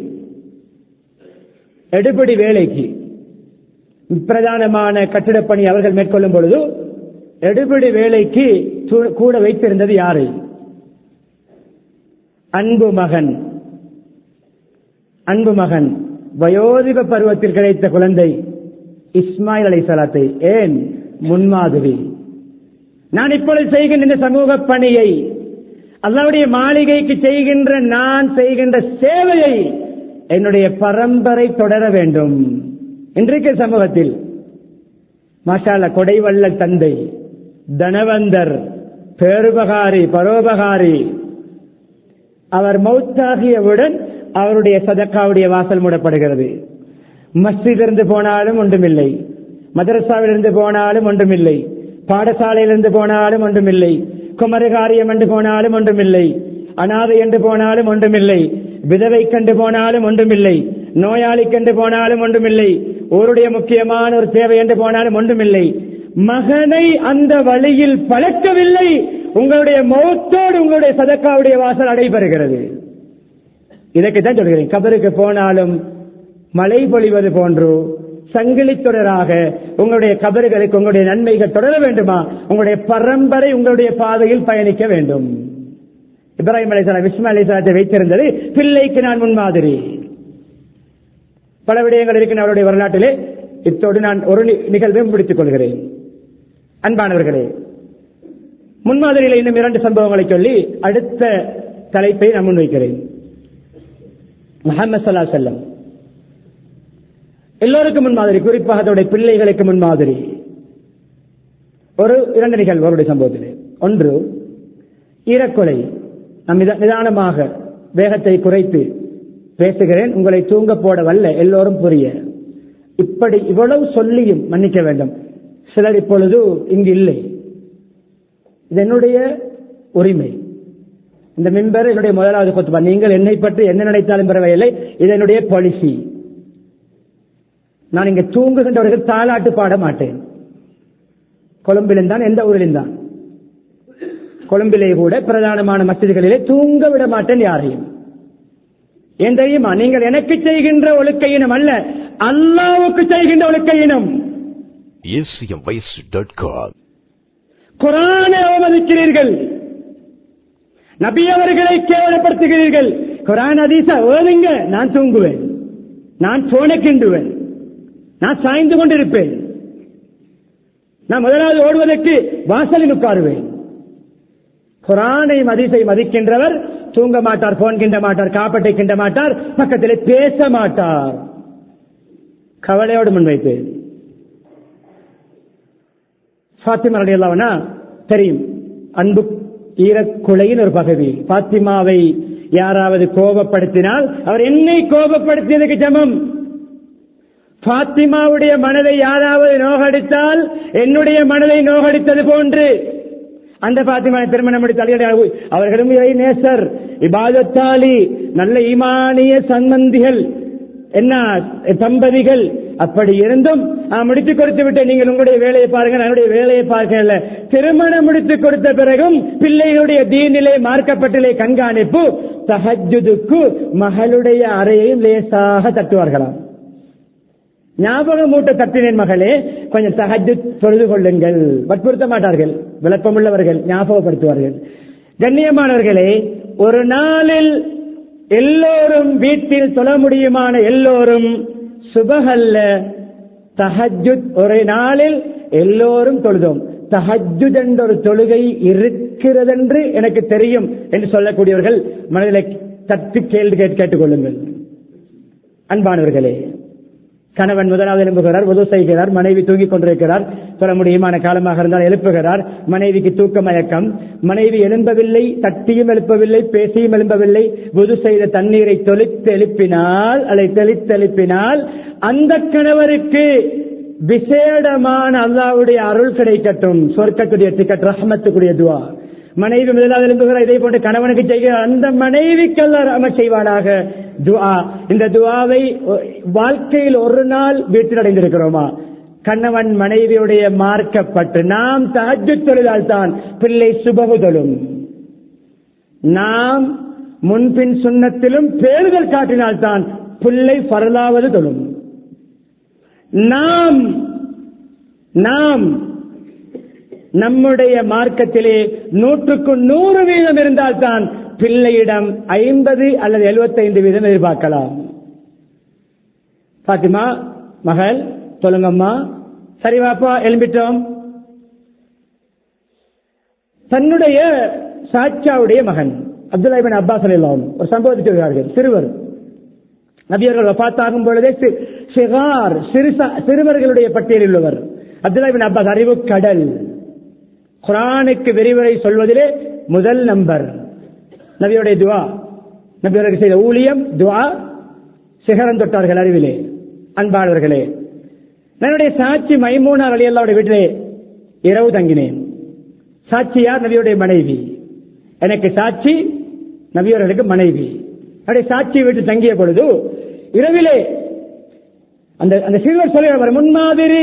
எடுபடி வேலைக்கு பிரதானமான கட்டிடப் பணி அவர்கள் மேற்கொள்ளும் பொழுது எடுபடி வேலைக்கு து- கூட வைத்திருந்தது யாரை அன்பு மகன் அன்பு மகன் வயோதிப பருவத்தில் கிடைத்த குழந்தை இஸ்மாயில் அலை சலாத்தை ஏன் முன்மாதிரி நான் இப்பொழுது செய்கின்ற இந்த சமூக பணியை அல்லாவுடைய மாளிகைக்கு செய்கின்ற நான் செய்கின்ற சேவையை என்னுடைய பரம்பரை தொடர வேண்டும் இன்றைக்கு சமூகத்தில் மாஷால கொடைவள்ளல் தந்தை தனவந்தர் பேருபகாரி பரோபகாரி அவர் மௌத்தாகியவுடன் அவருடைய சதக்காவுடைய வாசல் மூடப்படுகிறது மஸ்ஜிதிலிருந்து போனாலும் ஒன்றுமில்லை மதரசாவிலிருந்து போனாலும் ஒன்றுமில்லை பாடசாலையிலிருந்து போனாலும் ஒன்றுமில்லை குமரகாரியம் என்று போனாலும் ஒன்றுமில்லை அனாதை என்று போனாலும் ஒன்றுமில்லை விதவை கண்டு போனாலும் ஒன்றுமில்லை நோயாளி கண்டு போனாலும் ஒன்றுமில்லை ஊருடைய முக்கியமான ஒரு தேவை என்று போனாலும் ஒன்றுமில்லை மகனை அந்த வழியில் பழக்கவில்லை உங்களுடைய மௌத்தோடு உங்களுடைய சதக்காவுடைய வாசல் அடைபெறுகிறது இதற்கு தான் சொல்கிறேன் கபருக்கு போனாலும் மழை பொழிவது போன்று சங்கிலி தொடராக உங்களுடைய கபறுகளுக்கு உங்களுடைய நன்மைகள் தொடர வேண்டுமா உங்களுடைய பரம்பரை உங்களுடைய பாதையில் பயணிக்க வேண்டும் இப்ராஹிம் அலிசலாம் விஸ்மா அலிசலாத்தை வைத்திருந்தது பிள்ளைக்கு நான் முன்மாதிரி பல விடயங்கள் இருக்கின்ற அவருடைய வரலாற்றிலே இத்தோடு நான் ஒரு நி- நிகழ்வை முடித்துக் கொள்கிறேன் அன்பானவர்களே முன்மாதிரியில் இன்னும் இரண்டு சம்பவங்களை சொல்லி அடுத்த தலைப்பை நான் முன்வைக்கிறேன் முகமது சல்லா செல்லம் எல்லோருக்கும் முன்மாதிரி குறிப்பாக தன்னுடைய பிள்ளைகளுக்கு முன்மாதிரி ஒரு இரண்டு நிகழ்வு அவருடைய சம்பவத்திலே ஒன்று ஈரக்கொலை நாம் நித- நிதானமாக வேகத்தை குறைத்து பேசுகிறேன் உங்களை தூங்க போட வல்ல எல்லோரும் புரிய இப்படி இவ்வளவு சொல்லியும் மன்னிக்க வேண்டும் சிலர் இப்பொழுது இங்கு இல்லை இது என்னுடைய உரிமை இந்த மிம்பர் என்னுடைய முதலாவது கொத்துபா நீங்கள் என்னை பற்றி என்ன நினைத்தாலும் பரவாயில்லை இது என்னுடைய பாலிசி நான் இங்க தூங்குகின்றவர்கள் தாலாட்டு பாட மாட்டேன் கொழும்பிலும் தான் எந்த ஊரிலும் தான் கொழும்பிலே கூட பிரதானமான மசிதிகளிலே தூங்க விட மாட்டேன் யாரையும் ஏன் தெரியுமா நீங்கள் எனக்கு செய்கின்ற ஒழுக்க இனம் அல்ல அல்லாவுக்கு செய்கின்ற ஒழுக்க இனம்
acmvoice.com.
குரானை அவமதிக்கிறீர்கள் நபி அவர்களை கேவலப்படுத்துகிறீர்கள் குரான் அதீசா ஓதுங்க நான் தூங்குவேன் நான் போன கிண்டுவேன் நான் சாய்ந்து கொண்டிருப்பேன் நான் முதலாவது ஓடுவதற்கு வாசலில் உட்காருவேன் குரானை மதிசை மதிக்கின்றவர் தூங்க மாட்டார் போன் கிண்ட மாட்டார் காப்பட்டை கிண்ட மாட்டார் பக்கத்திலே பேச மாட்டார் கவலையோடு முன்வைத்தேன் ஃபாத்திமா ரலியல்லாஹுனா தெரியும் அன்பு ஈரக்குலையின் ஒரு பகுதி பாத்திமாவை யாராவது கோபப்படுத்தினால் அவர் என்னை கோபப்படுத்தியதுக்கு சமம் பாத்திமாவுடைய மனதை யாராவது நோகடித்தால் என்னுடைய மனதை நோகடித்தது போன்று அந்த பாத்திமா திருமணம் முடித்து அலியடை அவர்களும் இறை நேசர் இபாதத்தாலி நல்ல ஈமானிய சம்பந்திகள் என்ன தம்பதிகள் அப்படி இருந்தும் நான் முடித்துக் கொடுத்து விட்டு நீங்கள் உங்களுடைய வேலையை பாருங்க நான் என்னுடைய வேலையை பார்க்கல திருமணம் முடித்துக் கொடுத்த பிறகும் பிள்ளைகளுடைய தீனிலே மார்க்கப்பட்டிலே கண்காணிப்பு தஹஜுதுக்கு மகளுடைய அறையையும் லேசாக தட்டுவார்களாம் ஞாபகம் மூட்ட தட்டினேன் மகளே கொஞ்சம் தஹஜு தொழுது கொள்ளுங்கள் வற்புறுத்த மாட்டார்கள் விளக்கமுள்ளவர்கள் ஞாபகப்படுத்துவார்கள் கண்ணியமானவர்களே ஒரு நாளில் எல்லோரும் வீட்டில் தொழ முடியுமான எல்லோரும் சுபகல்ல தஹஜுத் ஒரு நாளில் எல்லோரும் தொழுதோம் தஹஜுத் என்ற ஒரு தொழுகை இருக்கிறதென்று எனக்கு தெரியும் என்று சொல்லக்கூடியவர்கள் மனதில் தட்டி கேள்வி கேட்டு கேட்டுக்கொள்ளுங்கள் அன்பானவர்களே கணவன் முதலாவது எழுப்புகிறார் உதவு செய்கிறார் மனைவி தூங்கிக் கொண்டிருக்கிறார் சொல்ல முடியுமான காலமாக இருந்தால் எழுப்புகிறார் மனைவிக்கு தூக்க மயக்கம் மனைவி எழும்பவில்லை தட்டியும் எழுப்பவில்லை பேசியும் எழும்பவில்லை புது செய்த தண்ணீரை தொளித்து எழுப்பினால் அதை தெளித்து எழுப்பினால் அந்த கணவருக்கு விசேடமான அல்லாவுடைய அருள் கிடைக்கட்டும் சொர்க்கத்துடைய டிக்கெட் ரஹமத்துக்குரிய துவா மனைவி முதலாவது எழும்புகிறார் இதே போன்று கணவனுக்கு செய்கிறார் அந்த மனைவிக்கு அல்ல ரஹமத் செய்வானாக துஆ இந்த துஆவை வாழ்க்கையில் ஒரு நாள் வீட்டில் அடைந்திருக்கிறோமா கணவன் மனைவியுடைய மார்க்கப்பட்டு நாம் தஹஜ்ஜு தொழுதால் தான் பிள்ளை சுபகுதலும் நாம் முன்பின் சுண்ணத்திலும் பேறுதல் காட்டினால்தான் பிள்ளை பரலாவது தொழும் நாம் நாம் நம்முடைய மார்க்கத்திலே நூற்றுக்கு நூறு வீதம் இருந்தால்தான் பிள்ளையிடம் ஐம்பது அல்லது எழுபத்தைந்து வீதம் எதிர்பார்க்கலாம் பாத்திமா மகள் சொல்லுங்கம்மா சரி வாப்பா எழும்பிட்டோம் தன்னுடைய சாச்சாவுடைய மகன் அப்துல்லா இபின் அப்பாஸ் அலிலாம் ஒரு சம்பவத்தை சொல்கிறார்கள் சிறுவர் நபியர்கள் வபாத்தாகும் பொழுதே சி- சிகார் சிறுசா- சிறுவர்களுடைய பட்டியலில் உள்ளவர் அப்துல்லா இபின் அப்பாஸ் அறிவு கடல் குரானுக்கு விரிவுரை சொல்வதிலே முதல் நம்பர் நபியுடைய துவா நபியவர்கள் செய்த ஊழியம் துவா சிகரம் தொட்டார்கள் அறிவிலே அன்பாளர்களே என்னுடைய சாட்சி மைமூனார் அலி அல்லாவுடைய வீட்டிலே இரவு தங்கினேன் சாட்சியார் நபியுடைய மனைவி எனக்கு சாட்சி நபியவர்களுக்கு மனைவி என்னுடைய சாட்சி வீட்டு தங்கிய பொழுது இரவிலே அந்த அந்த சிறுவர் சொல்லுவார் முன்மாதிரி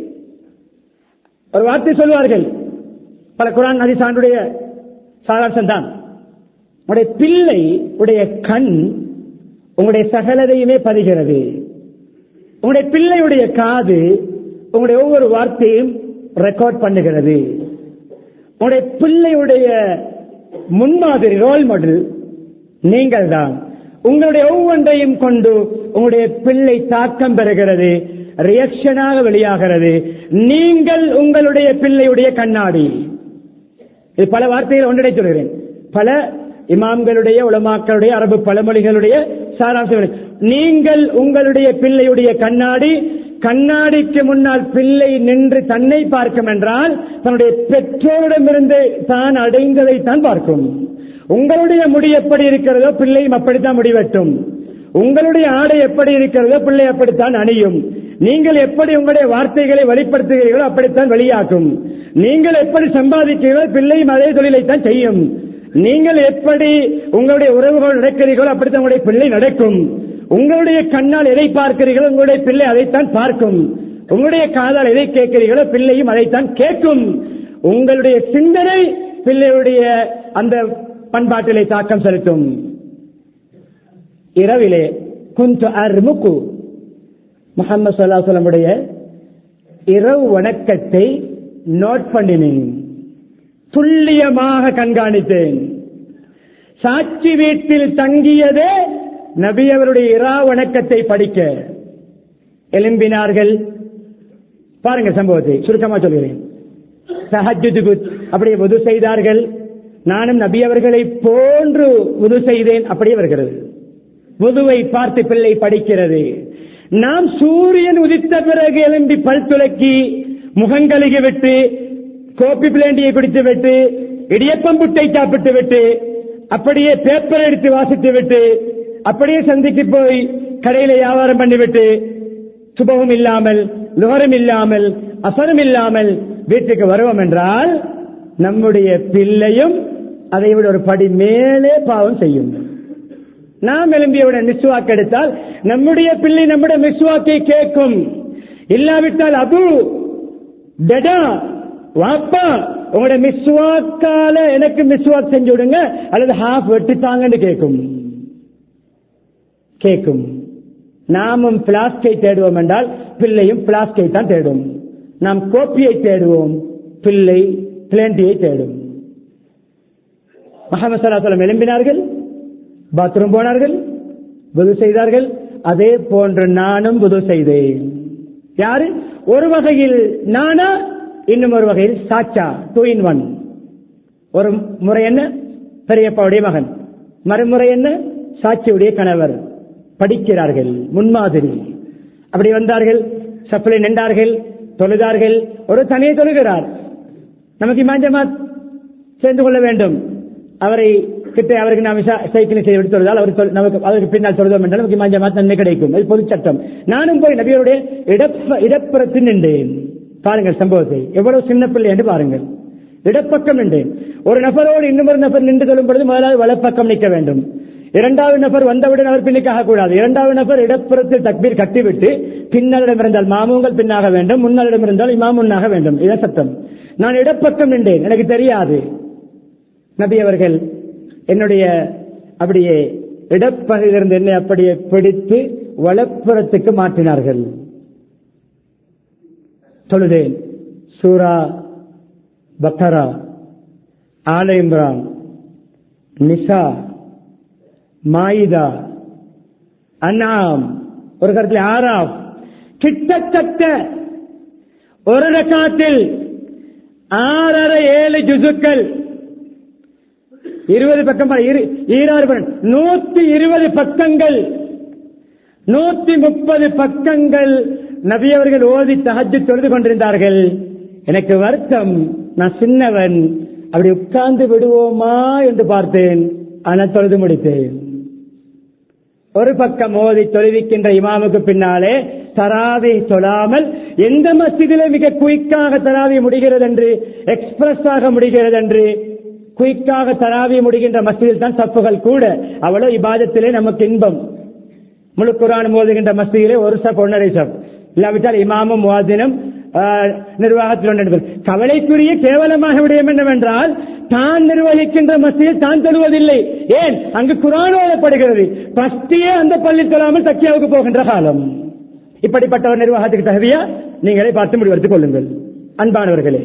ஒரு வார்த்தை சொல்வார்கள் பல குரான் நதி சான்றுடைய சாராம்சம் தான் உங்களுடைய பிள்ளை உடைய கண் உங்களுடைய சகலதையுமே பதிகிறது உங்களுடைய பிள்ளையுடைய காது உங்களுடைய ஒவ்வொரு வார்த்தையும் ரெக்கார்ட் பண்ணுகிறது உங்களுடைய பிள்ளையுடைய முன்மாதிரி ரோல் மாடல் நீங்கள் தான் உங்களுடைய ஒவ்வொன்றையும் கொண்டு உங்களுடைய பிள்ளை தாக்கம் பெறுகிறது ரியாக்ஷனாக வெளியாகிறது நீங்கள் உங்களுடைய பிள்ளையுடைய கண்ணாடி இது பல வார்த்தைகள் ஒன்றிடை சொல்கிறேன் பல இமாம்களுடைய உலமாக்களுடைய அரபு பழமொழிகளுடைய சாராம்சங்கள் நீங்கள் உங்களுடைய பிள்ளையுடைய கண்ணாடி கண்ணாடிக்கு முன்னால் பிள்ளை நின்று தன்னை பார்க்கும் என்றால் தன்னுடைய பெற்றோரிடமிருந்து தான் அடைந்ததை தான் பார்க்கும் உங்களுடைய முடி எப்படி இருக்கிறதோ பிள்ளையும் அப்படித்தான் முடிவெட்டும் உங்களுடைய ஆடை எப்படி இருக்கிறதோ பிள்ளை அப்படித்தான் அணியும் நீங்கள் எப்படி உங்களுடைய வார்த்தைகளை வெளிப்படுத்துகிறீர்களோ அப்படித்தான் வெளியாக்கும் நீங்கள் எப்படி சம்பாதிக்கிறீர்களோ பிள்ளையும் அதே தொழிலைத்தான் செய்யும் நீங்கள் எப்படி உங்களுடைய உறவுகள் நடக்கிறீர்களோ அப்படித்தான் உங்களுடைய பிள்ளை நடக்கும் உங்களுடைய கண்ணால் எதை பார்க்கிறீர்களோ உங்களுடைய பிள்ளை அதைத்தான் பார்க்கும் உங்களுடைய காதால் எதை கேட்கிறீர்களோ பிள்ளையும் அதைத்தான் கேட்கும் உங்களுடைய சிந்தனை பிள்ளையுடைய அந்த பண்பாட்டிலே தாக்கம் செலுத்தும் இரவிலே குந்து அர்முக்கு முகமது சொல்லாசலமுடைய இரவு வணக்கத்தை நோட் பண்ணினேன் துல்லியமாக கண்காணித்தேன் சாட்சி வீட்டில் தங்கியதே நபி அவருடைய இரா வணக்கத்தை படிக்க எழும்பினார்கள் பாருங்க சம்பவத்தை சுருக்கமா சொல்கிறேன் தஹஜ்ஜுதுக்கு அப்படியே உது செய்தார்கள் நானும் நபி அவர்களை போன்று உது செய்தேன் அப்படியே வருகிறது உதுவை பார்த்து பிள்ளை படிக்கிறது நாம் சூரியன் உதித்த பிறகு எழும்பி பல் துலக்கி முகங்கழுகி விட்டு கோப்பி பிளேண்டியை பிடித்து விட்டு இடியப்பம் புட்டை சாப்பிட்டு விட்டு அப்படியே பேப்பர் எடுத்து வாசித்து விட்டு அப்படியே சந்திக்கு போய் கடையில வியாபாரம் பண்ணிவிட்டு சுபகம் இல்லாமல் லுகரம் இல்லாமல் அசரம் இல்லாமல் வீட்டுக்கு வருவோம் என்றால் நம்முடைய பிள்ளையும் அதை விட ஒரு படி மேலே பாவம் செய்யும் நாம் எழும்பியவுடன் மிஸ்வாக் எடுத்தால் நம்முடைய பிள்ளை நம்முடைய மிஸ்வாக்கை கேட்கும் இல்லாவிட்டால் அபு டடா வாப்பா உங்களோட மிஸ்வாக்கால எனக்கு மிஸ்வாக் செஞ்சு விடுங்க அல்லது ஹாஃப் வெட்டித்தாங்கன்னு கேட்கும் கேட்கும் நாமும் பிளாஸ்கை தேடுவோம் என்றால் பிள்ளையும் பிளாஸ்கை தான் தேடும் நாம் கோப்பியை தேடுவோம் பிள்ளை பிளேண்டியை தேடும் மஹமது சலாசலம் எழும்பினார்கள் பாத்ரூம் போனார்கள் புது செய்தார்கள் அதே போன்று நானும் புது செய்தேன் யாரு ஒரு வகையில் நானா இன்னும் ஒரு வகையில் சாச்சா டூ இன் ஒன் ஒரு முறை என்ன பெரியப்பாவுடைய மகன் மறுமுறை என்ன சாட்சியுடைய கணவர் படிக்கிறார்கள் முன்மாதிரி அப்படி வந்தார்கள் சப்பிளை நின்றார்கள் தொழுதார்கள் ஒரு தனியை தொழுகிறார் நமக்கு இமாஞ்சமாத் சேர்ந்து கொள்ள வேண்டும் அவரை கிட்ட அவருக்கு நாம் சைக்கிள் செய்து விட்டு தொழுதால் அவர் தொழு- நமக்கு அவருக்கு பின்னால் தொழுதோம் என்றால் நமக்கு இமாஞ்சமாத் நன்மை கிடைக்கும் அது பொது சட்டம் நானும் போய் நபியருடைய இடப்ப இடப்புறத்தில் நின்றேன் பாருங்கள் சம்பவத்தை எவ்வளவு சின்ன பிள்ளை என்று பாருங்கள் இடப்பக்கம் நின்றேன் ஒரு நபரோடு இன்னொரு நபர் நின்று கொள்ளும் பொழுது முதலாவது வலப்பக்கம் நிற்க வேண்டும் இரண்டாவது நபர் வந்தவுடன் அவர் பின்னுக்காக கூடாது இரண்டாவது நபர் இடப்புறத்தில் தக்பீர் கட்டிவிட்டு பின்னாளிடம் இருந்தால் மாமுங்கள் பின்னாக வேண்டும் முன்னாளிடம் இருந்தால் இமாம் முன்னாக வேண்டும் இதான் சட்டம் நான் இடப்பக்கம் நின்றேன் எனக்கு தெரியாது நபி அவர்கள் என்னுடைய அப்படியே இடப்பகுதியிலிருந்து என்னை அப்படியே பிடித்து வலப்புறத்துக்கு மாற்றினார்கள் தொழுதேன் சூரா பக்கரா ஆல இம்ரான் நிசா மாயிதா அன்னாம் ஒரு கருத்தில் ஆறாம் கிட்டத்தட்ட ஒரு ரக்காத்தில் ஆறரை ஏழு ஜுசுக்கள் இருபது பக்கம் இரு- ஈராறு பக்கம் நூத்தி இருபது பக்கங்கள் நூத்தி முப்பது பக்கங்கள் நபியவர்கள் ஓதி தஹஜ்ஜு தொழுது கொண்டிருந்தார்கள் எனக்கு வருத்தம் நான் சின்னவன் அப்படி உட்கார்ந்து விடுவோமா என்று பார்த்தேன் ஆனால் தொழுது முடித்தேன் ஒரு பக்கம் ஓதி தொழுவிக்கின்ற இமாமுக்கு பின்னாலே தராவை தொழாமல் எந்த மஸ்ஜிதிலே மிக குயிக்காக தராவி முடிகிறது என்று எக்ஸ்பிரஸ் ஆக முடிகிறது என்று குயிக்காக தராவி முடிகின்ற மஸ்ஜிதில் தான் சப்புகள் கூட அவ்வளவு இபாதத்திலே நமக்கு இன்பம் முழு குரான் மோதுகின்ற மஸ்ஜிதிலே ஒரு சப் ஒன்றரை சப் இல்லாவிட்டால் இமாமும் முவாதினும் நிர்வாகத்தில் ஒன்று என்பது. கவலைக்குரிய கேவலமாக விடயம் என்னவென்றால் தான் நிர்வகிக்கின்ற மஸ்ஜிதில் தான் தொழுவதில்லை ஏன் அங்கு குரான் ஓதப்படுகிறது பஸ்டியே அந்த பள்ளி தொழாமல் தக்கியாவுக்கு போகின்ற காலம் இப்படிப்பட்ட ஒரு நிர்வாகத்துக்கு தகுதியா நீங்களே பார்த்து முடிவெடுத்துக் கொள்ளுங்கள் அன்பானவர்களே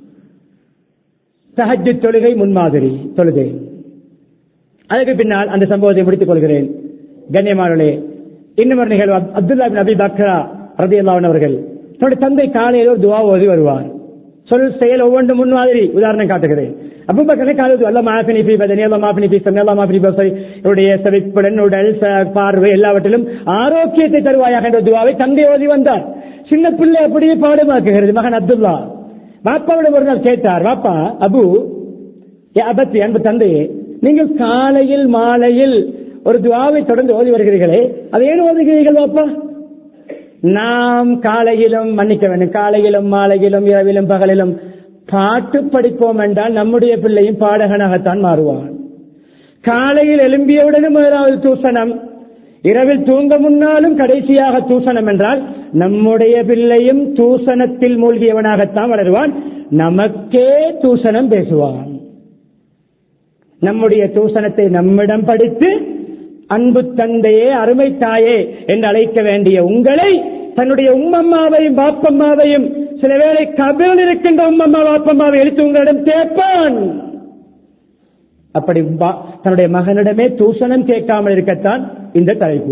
தஹஜ்ஜு தொழுகை முன்மாதிரி தொழுகை அதற்கு பின்னால் அந்த சம்பவத்தை முடித்துக் கொள்கிறேன் கண்ணியமானே இன்னும் ஒரு நிகழ்வு அப்- அப்துல்லா பின் அபி பக்ரா ரதி அவர்கள் தன்னுடைய தந்தை காலையில் ஒரு துவா ஓதி வருவார் சொல் செயல் ஒவ்வொன்றும் முன்மாதிரி உதாரணம் காட்டுகிறேன் அபுபக்கரை காலத்து அல்ல மாஃபினி பி பதனி அல்ல மாஃபினி பி சமி அல்ல மாஃபினி பசை இவருடைய செவிப்புடன் உடல் ச- பார்வை எல்லாவற்றிலும் ஆரோக்கியத்தை தருவாயாக என்ற துவாவை தந்தை ஓதி வந்தார் சின்ன பிள்ளை அப்படியே பாடமாக்குகிறது மகன் அப்துல்லா பாப்பாவிடம் ஒரு நாள் கேட்டார் பாப்பா அபு ஏ அபத்தி அன்பு தந்தையே நீங்கள் காலையில் மாலையில் ஒரு துவாவை தொடர்ந்து ஓதி வருகிறீர்களே அதை ஏன் ஓதுகிறீர்கள் பாப்பா நாம் காலையிலும் மன்னிக்க வேண்டும் காலையிலும் மாலையிலும் இரவிலும் பகலிலும் பாட்டு படிப்போம் என்றால் நம்முடைய பிள்ளையும் பாடகனாகத்தான் மாறுவான் காலையில் எழும்பியவுடனும் முதலாவது தூசணம் இரவில் தூங்க முன்னாலும் கடைசியாக தூசணம் என்றால் நம்முடைய பிள்ளையும் தூசணத்தில் மூழ்கியவனாகத்தான் வளருவான் நமக்கே தூசணம் பேசுவான் நம்முடைய தூசணத்தை நம்மிடம் படித்து அன்பு தந்தையே அருமை தாயே என்று அழைக்க வேண்டிய உங்களை தன்னுடைய உம்மம்மாவையும் பாப்பம்மாவையும் சில வேளை கபில் இருக்கின்ற உம்மம்மா பாப்பம்மாவை எடுத்து உங்களிடம் கேட்பான் அப்படி பா- தன்னுடைய மகனிடமே தூஷணம் கேட்காமல் இருக்கத்தான் இந்த தலைப்பு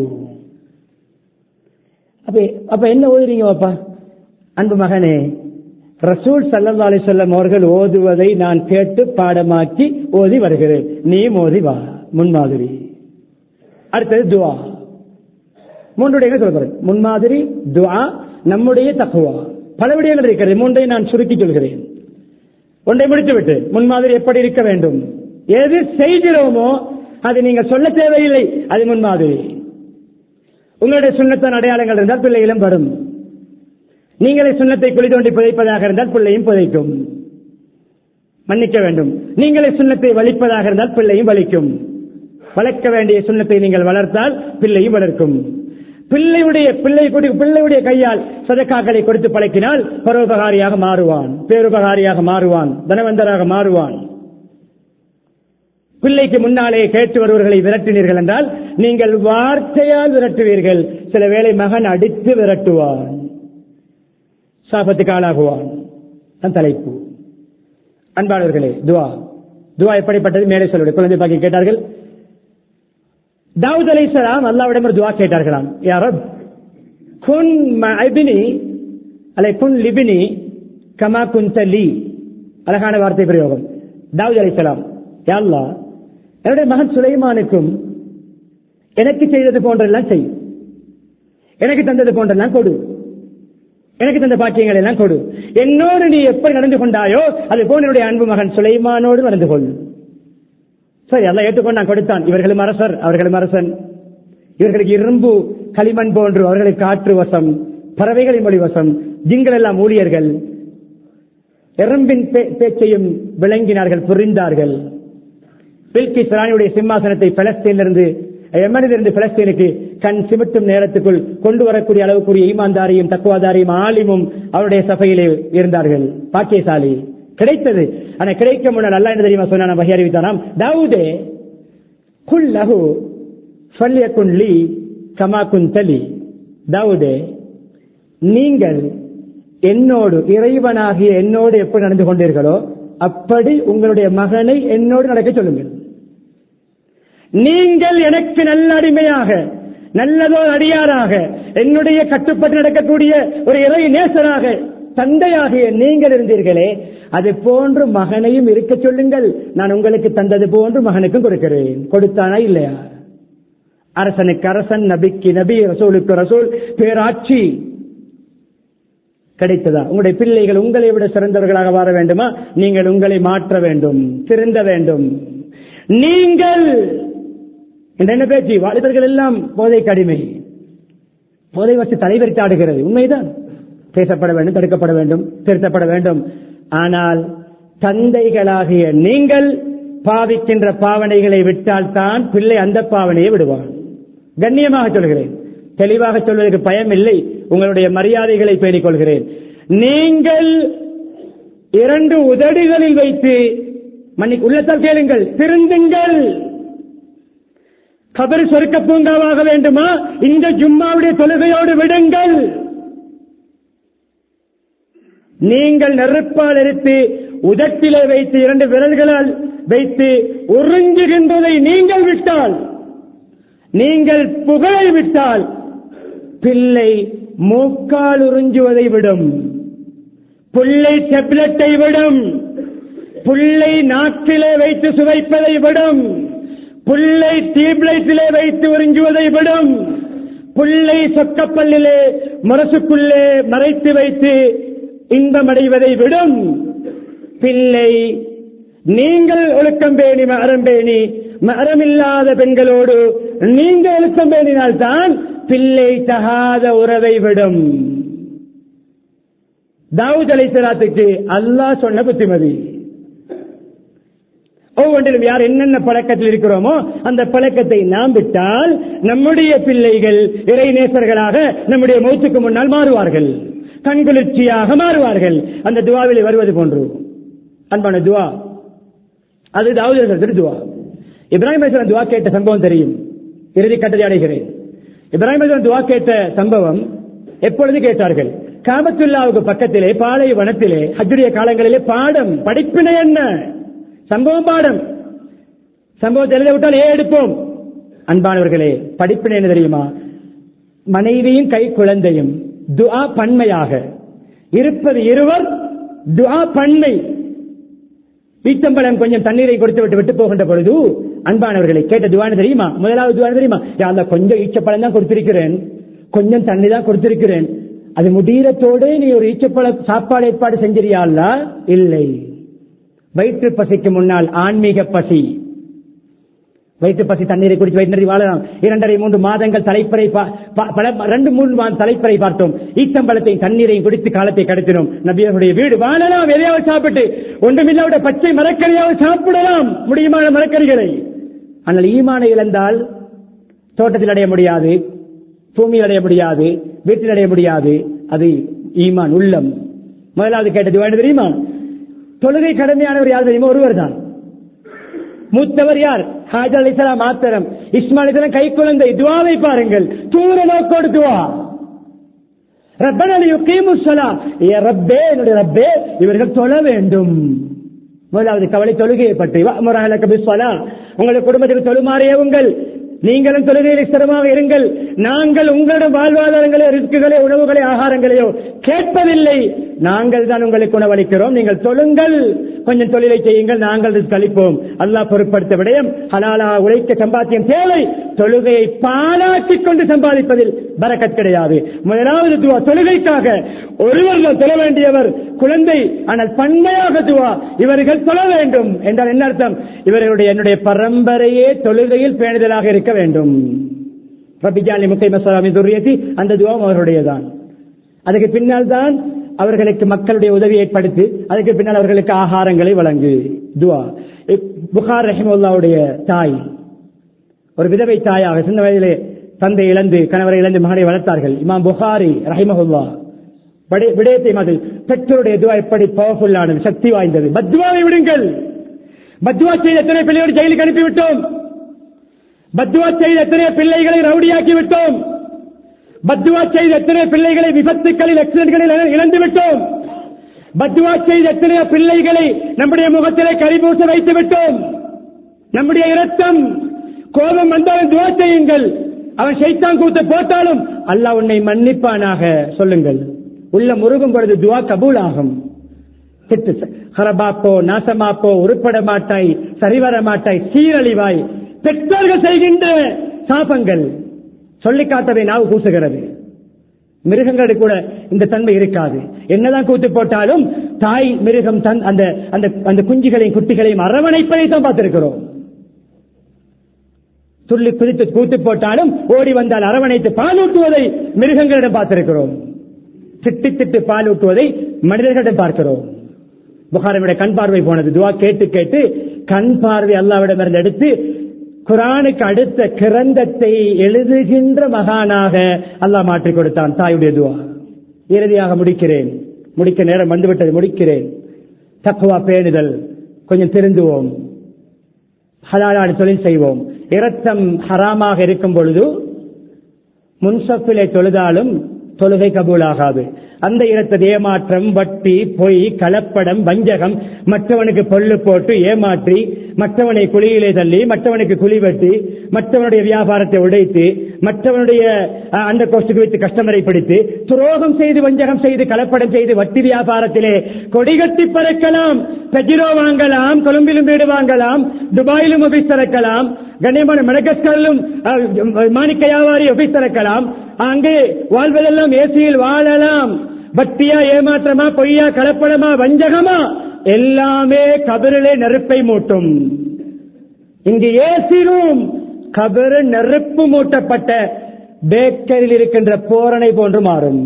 அப்ப அப்ப என்ன ஓதுறீங்க பாப்பா அன்பு மகனே ரசூல் சல்லல்லா அலிசல்லம் அவர்கள் ஓதுவதை நான் கேட்டு பாடமாக்கி ஓதி வருகிறேன் நீ ஓதி வா முன்மாதிரி அடுத்தது துவா மூன்றுடைய சொல்கிறேன் முன்மாதிரி துவா நம்முடைய தக்குவா பல விடயங்கள் இருக்கிறது மூன்றை நான் சுருக்கி சொல்கிறேன் ஒன்றை முடித்துவிட்டு முன்மாதிரி எப்படி இருக்க வேண்டும் எது செய்கிறோமோ அது நீங்கள் சொல்ல தேவையில்லை அது முன்மாதிரி உங்களுடைய சுண்ணத்தின் அடையாளங்கள் இருந்தால் பிள்ளைகளும் வரும் நீங்களே சுண்ணத்தை குழி தோண்டி புதைப்பதாக இருந்தால் பிள்ளையும் புதைக்கும் மன்னிக்க வேண்டும் நீங்களே சுண்ணத்தை வலிப்பதாக இருந்தால் பிள்ளையும் வலிக்கும் வளர்க்க வேண்டிய சுண்ணத்தை நீங்கள் வளர்த்தால் பிள்ளையும் வளர்க்கும் பிள்ளையுடைய பிள்ளை கொடு- பிள்ளையுடைய கையால் சதக்காக்களை கொடுத்து பழக்கினால் பரோபகாரியாக மாறுவான் பேருபகாரியாக மாறுவான் தனவந்தராக மாறுவான் பிள்ளைக்கு முன்னாலே கேட்டு வருவர்களை விரட்டினீர்கள் என்றால் நீங்கள் வார்த்தையால் விரட்டுவீர்கள் சில வேளை மகன் அடித்து விரட்டுவான் சாபத்துக்கு ஆளாகுவான் தன் தலைப்பு அன்பானவர்களே துவா துவா எப்படிப்பட்டது மேலே சொல்லுடைய குழந்தை பாக்கி கேட்டார்கள் தாவூத் அலைஹிஸ்ஸலாம் அல்லாவிடம் ஒரு துவா கேட்டார்களாம் யாரோ குன் மஅபினி அல்ல குன் லிபினி கமா குந்த லீ அழகான வார்த்தை பிரயோகம் தாவூத் அலைஹிஸ்ஸலாம் யா அல்லாஹ் என்னுடைய மகன் சுலைமானுக்கும் எனக்கு செய்தது போன்றெல்லாம் செய் எனக்கு தந்தது போன்றெல்லாம் கொடு எனக்கு தந்த பாக்கியங்கள் எல்லாம் கொடு என்னோடு நீ எப்படி நடந்து கொண்டாயோ அது போல் என்னுடைய அன்பு மகன் சுலைமானோடு நடந்து கொள் சரி எல்லாம் ஏற்றுக்கொண்டு நான் கொடுத்தான் இவர்களும் அரசர் அவர்களும் அரசன் இவர்களுக்கு இரும்பு களிமண் போன்று அவர்களுக்கு காற்று வசம் பறவைகளின் மொழி வசம் ஜிங்கள் எல்லாம் ஊழியர்கள் எறும்பின் பே- பேச்சையும் விளங்கினார்கள் புரிந்தார்கள் பில்கிஸ் ராணியுடைய சிம்மாசனத்தை பலஸ்தீனிலிருந்து எமனிலிருந்து பலஸ்தீனுக்கு கண் சிமிட்டும் நேரத்துக்குள் கொண்டு வரக்கூடிய அளவுக்குரிய ஈமான்தாரியும் தக்குவாதாரியும் ஆலிமும் அவருடைய சபையிலே இருந்தார்கள் பாக்கியசாலி கிடைத்தது ஆனா கிடைக்க முன்னால் அல்லா என்ன தெரியுமா சொன்னா வகை அறிவித்தானாம் தாவூதே குல் லஹு ஃபல்யகுன் லீ கமா குந்தலி தாவூதே நீங்கள் என்னோடு இறைவனாகிய என்னோடு எப்படி நடந்து கொண்டீர்களோ அப்படி உங்களுடைய மகனை என்னோடு நடக்க சொல்லுங்கள் நீங்கள் எனக்கு நல்ல அடிமையாக நல்லதோர் அடியாராக என்னுடைய கட்டுப்பட்டு நடக்கக்கூடிய ஒரு இறை நேசராக தந்தையாகிய நீங்கள் இருந்தீர்களே அது போன்று மகனையும் இருக்க சொல்லுங்கள் நான் உங்களுக்கு தந்தது போன்று மகனுக்கும் கொடுக்கிறேன் கொடுத்தானா இல்லையா அரசனுக்கு அரசன் நபிக்கு நபி ரசூலுக்கு ரசூல் பேராட்சி கிடைத்ததா உங்களுடைய பிள்ளைகள் உங்களை விட சிறந்தவர்களாக வர வேண்டுமா நீங்கள் உங்களை மாற்ற வேண்டும் திருந்த வேண்டும் நீங்கள் இந்த என்ன பேச்சு வாலிபர்கள் எல்லாம் போதைக்கு அடிமை போதை வச்சு தலைவரித்து ஆடுகிறது உண்மைதான் பேசப்பட வேண்டும் தடுக்கப்பட வேண்டும் திருத்தப்பட வேண்டும் ஆனால் தந்தைகளாகிய நீங்கள் பாவிக்கின்ற பாவனைகளை விட்டால் தான் பிள்ளை அந்த பாவனையை விடுவான் கண்ணியமாக சொல்கிறேன் தெளிவாக சொல்வதற்கு பயம் இல்லை உங்களுடைய மரியாதைகளை பேணிக் கொள்கிறேன் நீங்கள் இரண்டு உதடுகளில் வைத்து மன்னிக்கு உள்ளத்தால் கேளுங்கள் திருந்துங்கள் கபர் சொர்க்க பூங்காவாக வேண்டுமா இந்த ஜும்மாவுடைய தொழுகையோடு விடுங்கள் நீங்கள் நெருப்பால் எரித்து உதட்டிலே வைத்து இரண்டு விரல்களால் வைத்து உறிஞ்சுகின்றதை நீங்கள் விட்டால் நீங்கள் புகழை விட்டால் பிள்ளை மூக்கால் உறிஞ்சுவதை விடும் புள்ளை டெப்லெட்டை விடும் புள்ளை நாக்கிலே வைத்து சுவைப்பதை விடும் புள்ளை டியூப்லைட்டிலே வைத்து உறிஞ்சுவதை விடும் புள்ளை சொக்கப்பல்லிலே முரசுக்குள்ளே மறைத்து வைத்து இன்பமடைவதை விடும் பிள்ளை நீங்கள் ஒழுக்கம் பேணி மரம் பேணி மரமில்லாத பெண்களோடு நீங்கள் ஒழுக்கம் பேணினால்தான் பிள்ளை தகாத உறவை விடும் தாவூத் அலைசலாத்துக்கு அல்லாஹ் சொன்ன புத்திமதி ஒவ்வொன்றிலும் யார் என்னென்ன பழக்கத்தில் இருக்கிறோமோ அந்த பழக்கத்தை நாம் விட்டால் நம்முடைய பிள்ளைகள் இறைநேசர்களாக நம்முடைய மௌத்துக்கு முன்னால் மாறுவார்கள் கண்குளிர்ச்சியாக மாறுவார்கள் அந்த துவாவிலே வருவது போன்று அன்பான துவா அது தாவூத் துவா இப்ராஹிம் அலிஸ்லாம் துவா கேட்ட சம்பவம் தெரியும் இறுதி கட்டத்தை அடைகிறேன் இப்ராஹிம் அலிஸ்லாம் துவா கேட்ட சம்பவம் எப்பொழுது கேட்டார்கள் காபத்துல்லாவுக்கு பக்கத்திலே பாலை வனத்திலே ஹஜ்ஜுடைய காலங்களிலே பாடம் படிப்பினை என்ன சம்பவம் பாடம் சம்பவத்தை எழுத விட்டால் ஏன் எடுப்போம் அன்பானவர்களே படிப்பினை என்ன தெரியுமா மனைவியும் கை குழந்தையும் துஆ பன்மையாக இருப்பது இருவர் துஆ பன்மை பீத்தம்பழம் கொஞ்சம் தண்ணீரை கொடுத்து விட்டு விட்டு போகின்ற பொழுது அன்பானவர்களை கேட்ட துவான தெரியுமா முதலாவது துவான தெரியுமா யாழ்ல கொஞ்சம் ஈச்சப்பழம் தான் கொடுத்திருக்கிறேன் கொஞ்சம் தண்ணி தான் கொடுத்திருக்கிறேன் அது முடிகிறத்தோடு நீ ஒரு ஈச்சப்பழ சாப்பாடு ஏற்பாடு செஞ்சிருயாள்ல இல்லை வயிற்று பசிக்கு முன்னால் ஆன்மீக பசி வயிற்று பசி தண்ணீரை குடித்து வயிற்று வாழலாம் இரண்டரை மூன்று மாதங்கள் தலைப்பறை பா- பா- பல ரெண்டு மூன்று மாதம் தலைப்பறை பார்த்தோம் ஈத்தம்பழத்தையும் தண்ணீரையும் குடித்து காலத்தை கடத்தினோம் நபியர்களுடைய வீடு வாழலாம் எதையாவது சாப்பிட்டு ஒன்றுமில்லாவிட பச்சை மரக்கறியாவது சாப்பிடலாம் முடியுமான மரக்கறிகளை ஆனால் ஈமானை இழந்தால் தோட்டத்தில் அடைய முடியாது பூமியில் அடைய முடியாது வீட்டில் அடைய முடியாது அது ஈமான் உள்ளம் முதலாவது கேட்டது வேண்டு தெரியுமா தொழுகை கடமையானவர் யார் தெரியுமா ஒருவர் தான் மூத்தவர் யார் ஹாஜர் அலிசலாம் மாத்திரம் இஸ்மாயில் அலிசலாம் கை குழந்தை துவாவை பாருங்கள் தூர நோக்கோடு துவா ரப்பனலி யுகீமுஸ்ஸலா ஏ ரப்பே என்னுடைய ரப்பே இவர்கள் தொழ வேண்டும் முதலாவது கவலை தொழுகையை பற்றி வஅமுரஹலக பிஸ்ஸலா உங்களுடைய குடும்பத்துக்கு தொழுமாறு ஏவுங்கள் நீங்களும் தொழுகையில் ஸ்திரமாக இருங்கள் நாங்கள் உங்களிடம் வாழ்வாதாரங்களே ரிஸ்குகளே உணவுகளே ஆகாரங்களையோ கேட்பதில்லை நாங்கள் தான் உங்களுக்கு உணவளிக்கிறோம் நீங்கள் தொழுங்கள் கொஞ்சம் தொழிலை செய்யுங்கள் நாங்கள் ரிஸ்க் அளிப்போம் அல்லாஹ் பொருட்படுத்த விடயம் ஹலாலா உழைக்க சம்பாத்தியம் தேவை தொழுகையை பாலாக்கிக் கொண்டு சம்பாதிப்பதில் பரக்கத் கிடையாது முதலாவது துவா தொழுகைக்காக ஒருவர் தான் தொழ வேண்டியவர் குழந்தை ஆனால் பன்மையாக துவா இவர்கள் தொழ வேண்டும் என்றால் என்ன அர்த்தம் இவர்களுடைய என்னுடைய பரம்பரையே தொழுகையில் பேணுதலாக இருக்க வேண்டும் ரபிஜாலி முத்தை மசாமி துரியத்தி அந்த துவாவும் அவர்களுடையதான் அதுக்கு பின்னால் தான் அவர்களுக்கு மக்களுடைய உதவி ஏற்படுத்தி அதுக்கு பின்னால் அவர்களுக்கு ஆகாரங்களை வழங்கு துவா இப் புகார் ரஹிமுல்லாவுடைய தாய் ஒரு விதவை தாயாக சின்ன வயதிலே தந்தை இழந்து கணவரை இழந்து மகனை வளர்த்தார்கள் இமாம் புகாரி ரஹிமஹுல்லா விடய- விடயத்தை மாதிரி பெற்றோருடைய துவா எப்படி பவர்ஃபுல்லானது சக்தி வாய்ந்தது பத்வாவை விடுங்கள் பத்வா செய்த எத்தனை பிள்ளையோடு ஜெயிலுக்கு அனுப்பிவிட்டோம் பத்வா செய்த எத்தனை பிள்ளைகளை ரவுடியாக்கி விட்டோம் பத்வா செய்த எத்தனை பிள்ளைகளை விபத்துக்களில் ஆக்சிடென்ட்களில் இழ- இழந்து விட்டோம் பத்வா செய்த எத்தனை பிள்ளைகளை நம்முடைய முகத்திலே கரிபூச வைத்து விட்டோம் நம்முடைய இரத்தம் கோபம் வந்தாலும் துவா செய்யுங்கள் அவன் ஷைத்தான் கூத்து போட்டாலும் அல்லாஹ் உன்னை மன்னிப்பானாக சொல்லுங்கள் உள்ள முருகும் பொழுது துவா கபூல் ஆகும் திட்டு ச- ஹரபாப்போ நாசமாப்போ உருப்பட மாட்டாய் சரிவர மாட்டாய் சீரழிவாய் பெற்றோர்கள் செய்கின்ற சாபங்கள் சொல்லிக் காட்டவே நாவு கூசுகிறது மிருகங்களுக்கு கூட இந்த தன்மை இருக்காது என்னதான் கூத்து போட்டாலும் தாய் மிருகம் தன் அந்த அந்த அந்த குஞ்சுகளையும் குட்டிகளையும் அரவணைப்பதை தான் பார்த்திருக்கிறோம் துள்ளி குதித்து கூத்து போட்டாலும் ஓடி வந்தால் அரவணைத்து பாலூட்டுவதை மிருகங்களிடம் பார்த்திருக்கிறோம் திட்டு திட்டு பாலூட்டுவதை மனிதர்களிடம் பார்க்கிறோம் புகாரவிட கண் பார்வை போனது துவா கேட்டு கேட்டு கண் பார்வை அல்லாவிடமிருந்து எடுத்து குரானுக்கு அடுத்த கிரந்தத்தை எழுதுகின்ற மகானாக அல்லாஹ் மாற்றிக் கொடுத்தான் தாயுடைய துவா இறுதியாக முடிக்கிறேன் முடிக்க நேரம் வந்துவிட்டது முடிக்கிறேன் தக்குவா பேணுதல் கொஞ்சம் திருந்துவோம் ஹலாலான தொழில் செய்வோம் இரத்தம் ஹராமாக இருக்கும் பொழுது முன்சப்பிலே தொழுதாலும் தொழுகை கபூலாகாது அந்த இரத்தது ஏமாற்றம் வட்டி பொய் கலப்படம் வஞ்சகம் மற்றவனுக்கு பொல்லு போட்டு ஏமாற்றி மற்றவனை குழியிலே தள்ளி மற்றவனுக்கு குழி வெட்டி மற்றவனுடைய வியாபாரத்தை உடைத்து மற்றவனுடைய அஹ், அந்த கோஷ்டுக்கு வைத்து கஸ்டமரை பிடித்து துரோகம் செய்து வஞ்சகம் செய்து கலப்படம் செய்து வட்டி வியாபாரத்திலே கொடிகட்டி பறக்கலாம் பெஜிரோ வாங்கலாம் கொழும்பிலும் வீடு வாங்கலாம் துபாயிலும் ஆபீஸ் திறக்கலாம் கண்ணியமான மடகஸ்கரிலும் அஹ், மாணிக்க வியாபாரி ஆபீஸ் திறக்கலாம் அங்கே வாழ்வதெல்லாம் ஏசியில் வாழலாம் பக்தியா ஏமாற்றமா பொய்யா கலப்படமா வஞ்சகமா எல்லாமே கபரிலே நெருப்பை மூட்டும் இங்கு ஏசி ரூம் கபரு நெருப்பு மூட்டப்பட்ட பேக்கரியில் இருக்கின்ற போரணை போன்று மாறும்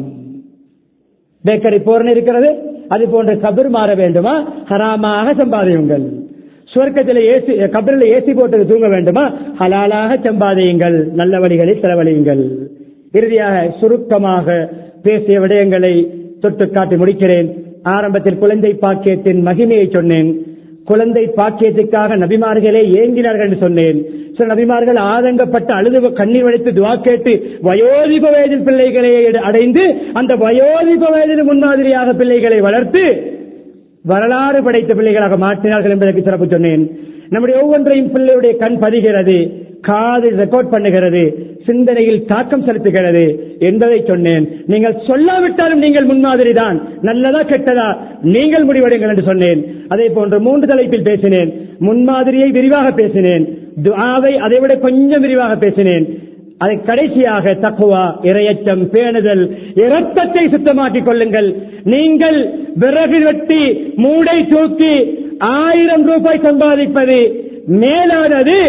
பேக்கரி போரணை இருக்கிறது அது போன்ற கபர் மாற வேண்டுமா ஹராமாக சம்பாதியுங்கள் சுவர்க்கத்தில் ஏசி கபரில் ஏசி போட்டது தூங்க வேண்டுமா ஹலாலாக சம்பாதியுங்கள் நல்ல வழிகளில் செலவழியுங்கள் இறுதியாக சுருக்கமாக பேசிய விடயங்களை தொட்டு காட்டி முடிக்கிறேன் ஆரம்பத்தில் குழந்தை பாக்கியத்தின் மகிமையை சொன்னேன் குழந்தை பாக்கியத்துக்காக நபிமார்களே ஏங்கினார்கள் என்று சொன்னேன் சில நபிமார்கள் ஆதங்கப்பட்டு அழுது கண்ணீர் வடித்து துவா கேட்டு வயோதிப வயதில் பிள்ளைகளை அடைந்து அந்த வயோதிப வயதில் முன்மாதிரியாக பிள்ளைகளை வளர்த்து வரலாறு படைத்த பிள்ளைகளாக மாற்றினார்கள் என்பதற்கு சிறப்பு சொன்னேன் நம்முடைய ஒவ்வொன்றையும் பிள்ளையுடைய கண் பதிகிறது காது ரெக்கார்ட் பண்ணுகிறது சிந்தனையில் தாக்கம் செலுத்துகிறது என்பதை சொன்னேன் நீங்கள் சொல்லாவிட்டாலும் நீங்கள் முன்மாதிரி தான் நல்லதா கெட்டதா நீங்கள் முடிவெடுங்கள் என்று சொன்னேன் அதே போன்று மூன்று தலைப்பில் பேசினேன் முன்மாதிரியை விரிவாக பேசினேன் துஆவை அதைவிட கொஞ்சம் விரிவாக பேசினேன் அதை கடைசியாக தக்குவா இரையச்சம் பேணுதல் இரத்தத்தை சுத்தமாக்கிக் கொள்ளுங்கள் நீங்கள் விறகு வெட்டி மூடை தூக்கி ஆயிரம் ரூபாய் சம்பாதிப்பது மேலானது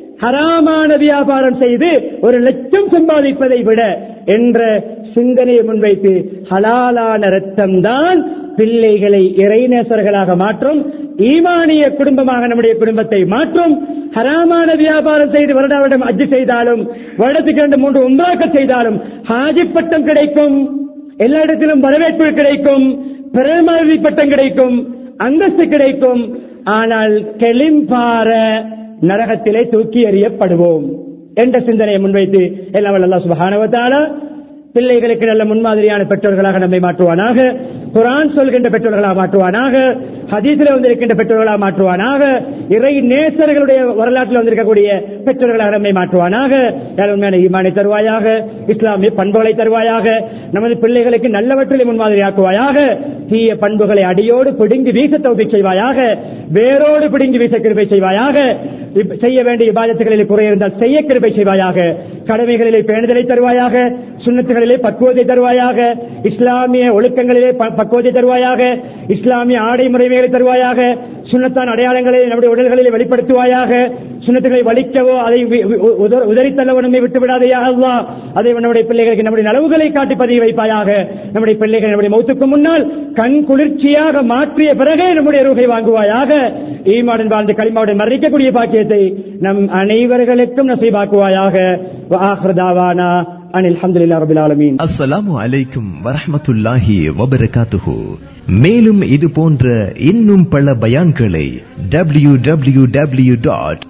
ஹராமான வியாபாரம் செய்து ஒரு லட்சம் சம்பாதிப்பதை விட என்ற சிந்தனையை முன்வைத்து ஹலாலான ரத்தம் தான் பிள்ளைகளை இறைநேசர்களாக மாற்றும் ஈமானிய குடும்பமாக நம்முடைய குடும்பத்தை மாற்றும் ஹராமான வியாபாரம் செய்து வருட வருடம் அஜி செய்தாலும் வருடத்துக்கு இரண்டு மூன்று உண்டாக்க செய்தாலும் ஹாஜி பட்டம் கிடைக்கும் எல்லா இடத்திலும் வரவேற்பு கிடைக்கும் பிரதமதி பட்டம் கிடைக்கும் அந்தஸ்து கிடைக்கும் ஆனால் கெளிம்பார நரகத்திலே தூக்கி எறியப்படுவோம் என்ற சிந்தனையை முன்வைத்து எல்லாம் வல்ல அல்லாஹ் சுப்ஹானஹு வ தஆலா பிள்ளைகளுக்கு நல்ல முன்மாதிரியான பெற்றோர்களாக நம்மை மாற்றுவானாக குரான் சொல்கின்ற பெற்றோர்களாக மாற்றுவானாக ஹதீஸில் வந்திருக்கின்ற பெற்றோர்களாக மாற்றுவானாக இறை நேசர்களுடைய வரலாற்றில் வந்திருக்கக்கூடிய பெற்றோர்களாக நம்மை மாற்றுவானாக யார் உண்மையான ஈமானை தருவாயாக இஸ்லாமிய பண்புகளை தருவாயாக நமது பிள்ளைகளுக்கு நல்லவற்றிலே முன்மாதிரி ஆக்குவாயாக தீய பண்புகளை அடியோடு பிடுங்கி வீச தௌபி செய்வாயாக வேரோடு பிடுங்கி வீச கிருபை செய்வாயாக இப்ப செய்ய வேண்டிய இபாதத்துகளில் குறை இருந்தால் செய்ய கிருபை செய்வாயாக கடமைகளிலே பேணுதலை தருவாயாக சுண்ணத்துகளிலே பக்குவத்தை தருவாயாக இஸ்லாமிய ஒழுக்கங்களிலே ப- பக்குவத்தை தருவாயாக இஸ்லாமிய ஆடை முறைமைகளை தருவாயாக சுண்ணத்தான் அடையாளங்களை நம்முடைய உடல்களிலே வெளிப்படுத்துவாயாக சுண்ணத்துகளை வலிக்கவோ அதை வி- வி- உதற- உதறித்தள்ளவோ நம்மை விட்டு விடாதையா அல்லாஹ் அதை நம்முடைய பிள்ளைகளுக்கு நம்முடைய நலவுகளை காட்டி பதிய வைப்பாயாக நம்முடைய பிள்ளைகள் நம்முடைய மௌத்துக்கு முன்னால் கண் குளிர்ச்சியாக மாற்றிய பிறகே நம்முடைய ரூகை வாங்குவாயாக ஈமாடன் வாழ்ந்து களிமாவுடன் மறைக்கக்கூடிய பாக்கியத்தை நம் அனைவர்களுக்கும் நசீபாக்குவாயாக வஆஹிரு தாவானா அனில் அல்ஹம்துலில்லாஹி ரபில் ஆலமீன்
அஸ்ஸலாமு அலைக்கும் வரஹ்மத்துல்லாஹி வபரகாத்துஹு மேலும் இது போன்ற இன்னும் பல பயான்களை W W W dot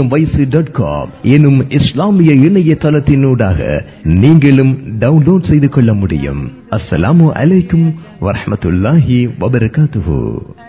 dot com எனும் இஸ்லாமிய இணையதளத்தினூடாக நீங்களும் டவுன்லோட் செய்து கொள்ள முடியும் அஸ்ஸலாமு அலைக்கும் வரஹ்மத்துல்லாஹி வபரகாத்துஹு